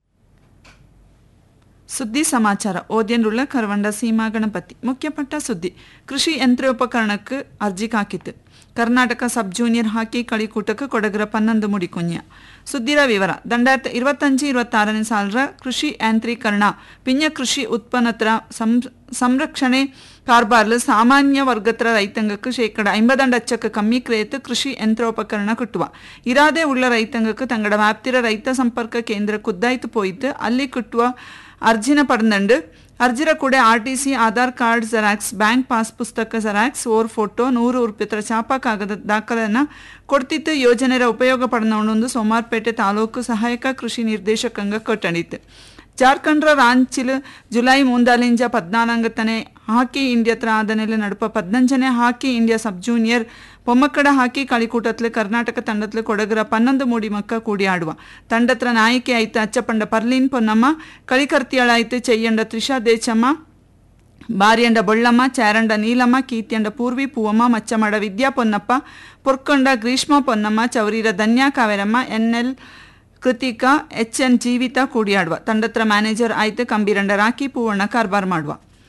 ಸುದ್ದಿ ಸಮಾಚಾರ ಓದ್ಯನ್ರುಳ್ಳ ಕರವಂಡ ಸೀಮಾ ಗಣಪತಿ ಮುಖ್ಯಪಟ್ಟ ಸುದ್ದಿ ಕೃಷಿ ಯಂತ್ರೋಪಕರಣಕ್ಕೆ ಅರ್ಜಿ ಹಾಕಿತ್ತು ಕರ್ನಾಟಕ ಸಬ್ ಜೂನಿಯರ್ ಹಾಕಿ ಕಳಿಕೂಟಕ್ಕೆ ಕೊಡಗರ ಪನ್ನೊಂದು ಮುಡಿಕುಂಜ ಸುದ್ದಿರ ವಿವರ ದಂಡಾಯಿರത്തി ഇരുപത്തഞ്ച് ഇരുപತ್ತಾರನೇ ಸಾಲರ ಕೃಷಿ ಯಾಂತ್ರೀಕರಣ ಪಿಂಜ ಕೃಷಿ ಉತ್ಪನ್ನತ್ರ ಸಂರಕ್ಷಣೆ ಕಾರ್ಬಾರ್ಲು ಸಾಮಾನ್ಯ ವರ್ಗತ್ರ ರೈತಾಂಗಕ್ಕೆ ಶೇಕಡ ಐಂಬದಂಡ ಅಚ್ಚಕ್ಕೆ ಕಮ್ಮಿ ಕ್ರೇತ್ ಕೃಷಿ ಯಂತ್ರೋಪಕರಣ ಕಿಟ್ಟುವ ಇರಾದೆ ಉಳ್ಳ ರೈತಾಂಗಕ್ಕೆ ತಂಗಡ ವ್ಯಾಪ್ತಿರ ರೈತ ಸಂಪರ್ಕ ಕೇಂದ್ರ ಕುದ್ದಾಯ್ತು ಪೋಯಿತು ಅಲ್ಲಿ ಕಿಟ್ಟುವ ಅರ್ಜಿನ ಪಡೆದಂಡು ಅರ್ಜಿರ ಕೂಡ R T C Aadhaar card xerox bank pass ಪುಸ್ತಕ ಜೆರಾಕ್ಸ್ ಓರ್ ಫೋಟೋ ನೂರು ರೂಪಾಯಿ ಚಾಪ ಕಾಗದ ದಾಖಲೆಯನ್ನು ಕೊಡ್ತಿತ್ತು ಯೋಜನೆಯ ಉಪಯೋಗ ಪಡೆದವನೊಂದು ಸೋಮಾರ್ಪೇಟೆ ತಾಲೂಕು ಸಹಾಯಕ ಕೃಷಿ ನಿರ್ದೇಶಕಂಗ ಕೊಟ್ಟಣಿತ್ತು ಜಾರ್ಖಂಡ್ರ ರಾಂಚಿಲ್ ಜುಲೈ ಮೂಂದಾಲಿಂಜ ಪದ್ನಾಲ್ಕನೇ ಹಾಕಿ ಇಂಡಿಯಾತ್ರ ಆದನೆಲೆ ನಡುಪ ಪದ್ನಂಜನೇ ಹಾಕಿ ಇಂಡಿಯಾ ಸಬ್ ಜೂನಿಯರ್ பொம்மக்கட ಹಾಕಿ களிக்கூட்டத்தில் ಕರ್ನಾಟಕ ತಂಡத்தில் ಕೊಡಗರ ಪನ್ನೊಂದು ಮೂಡಿ ಮಕ್ಕ ಕೂಡಿ ಆಡುವ ತಂಡತ್ರ ನಾಯಕಿ ಆಯ್ತು ಅಚ್ಚಪಂಡ ಪರ್ಲೀನ್ ಪೊನ್ನಮ್ಮ ಕಳಿಕರ್ತಿಯಳಾಯ್ತು Cheyyanda Trisha Dechamma Bariyanda Bollamma Charanda Neelamma Keertiyanda Poorvi Poovamma Machchamada Vidya Ponnappa Porkonda Greeshma Ponnamma Chowreera Dhanya Kaveramma N L Krithika H N Jeevitha ಕೂಡಿಯಾಡುವ ತಂಡತ್ರ ಮ್ಯಾನೇಜರ್ ಆಯ್ತು ಕಂಬೀರಂಡ ರಾಕಿ ಪೂವಣ್ಣ ಕಾರ್ಬಾರ್ ಮಾಡುವ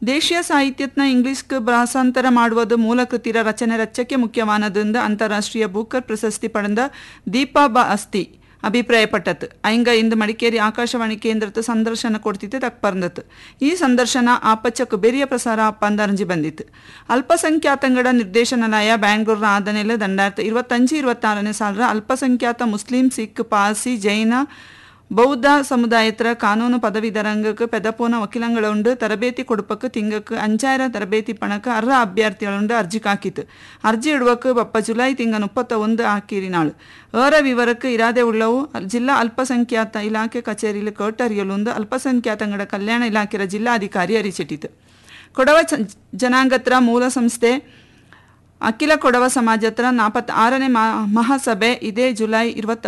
ದೇಶೀಯ ಸಾಹಿತ್ಯತ್ನ ಇಂಗ್ಲಿಷ್ಗೆ ಭಾಷಾಂತರ ಮಾಡುವುದು ಮೂಲ ಕೃತಿರ ರಚನೆ ರಚಕ್ಕೆ ಮುಖ್ಯವಾನದಿಂದ ಅಂತಾರಾಷ್ಟ್ರೀಯ ಬೂಕರ್ ಪ್ರಶಸ್ತಿ ಪಡೆದ ದೀಪಾ ಬ ಅಸ್ತಿ ಅಭಿಪ್ರಾಯಪಟ್ಟತ್ ಐಂಗ ಇಂದು ಮಡಿಕೇರಿ ಆಕಾಶವಾಣಿ ಕೇಂದ್ರದ ಸಂದರ್ಶನ ಕೊಡ್ತಿತ್ತು ತಕ್ ಪರ್ಂದತ್ ಈ ಸಂದರ್ಶನ ಆಪಚ್ಚಕ್ ಬೆರಿಯ ಪ್ರಸಾರ ಅಪ್ಪಂದ ಅರ್ಜಿ ಬಂದಿತ್ತು ಅಲ್ಪಸಂಖ್ಯಾತಂಗಡ ನಿರ್ದೇಶನಾಲಯ ಬ್ಯಾಂಗ್ಳೂರ್ನ ಆದನೆಲೆ ದಂಡಾಯಿರത്തി ഇരുപത്തഞ്ച് ഇരുപത്താറിന് സാലറ ಅಲ್ಪಸಂಖ್ಯಾತ ಮುಸ್ಲಿಂ ಸಿಖ್ ಪಾರ್ಸಿ ಜೈನ ಬೌದ್ಧ ಸಮುದಾಯತ್ರ ಕಾನೂನು ಪದವೀಧರಂಗಕ್ಕೆ ಪೆದಪೋನ ವಕೀಲಂಗಳುಂಡು ತರಬೇತಿ ಕೊಡುಪಕ್ಕೆ ತಿಂಗಕ್ಕೆ ಅಂಚಾಯಿರ ತರಬೇತಿ ಪಣಕ್ಕೆ ಅರ್ಹ ಅಭ್ಯರ್ಥಿകളുണ്ട് ಅರ್ಜಿ ಕಾಕಿತ್ತು ಅರ್ಜಿ ಇಡುವಕ್ಕೆ ಬಪ್ಪ ಜುಲೈ ತಿಂಗ ಮುಪ್ಪತ್ತ ಒಂದು ಹಾಕಿರಿನಾಳು ಏರ ವಿವರಕ್ಕೆ ಇರಾದೆ ಉಳ್ಳವು ಜಿಲ್ಲಾ ಅಲ್ಪಸಂಖ್ಯಾತ ಇಲಾಖೆ ಕಚೇರಿಯಲ್ಲಿ ಕೇಟರಿಯಲೊಂದು ಅಲ್ಪಸಂಖ್ಯಾತಂಗಡ ಕಲ್ಯಾಣ ಇಲಾಖೆಯ ಜಿಲ್ಲಾಧಿಕಾರಿ ಅರಿಚಿಟ್ಟಿತು ಕೊಡವ ಚ- ಜನಾಂಗತ್ರ ಮೂಲ ಸಂಸ್ಥೆ ಅಖಿಲ ಕೊಡವ ಸಮಾಜತ್ರ ನಾಪತ್ತ ಆರನೇ ಮಹಾಸಭೆ ಇದೇ ಜುಲೈ ಇರುವತ್ತ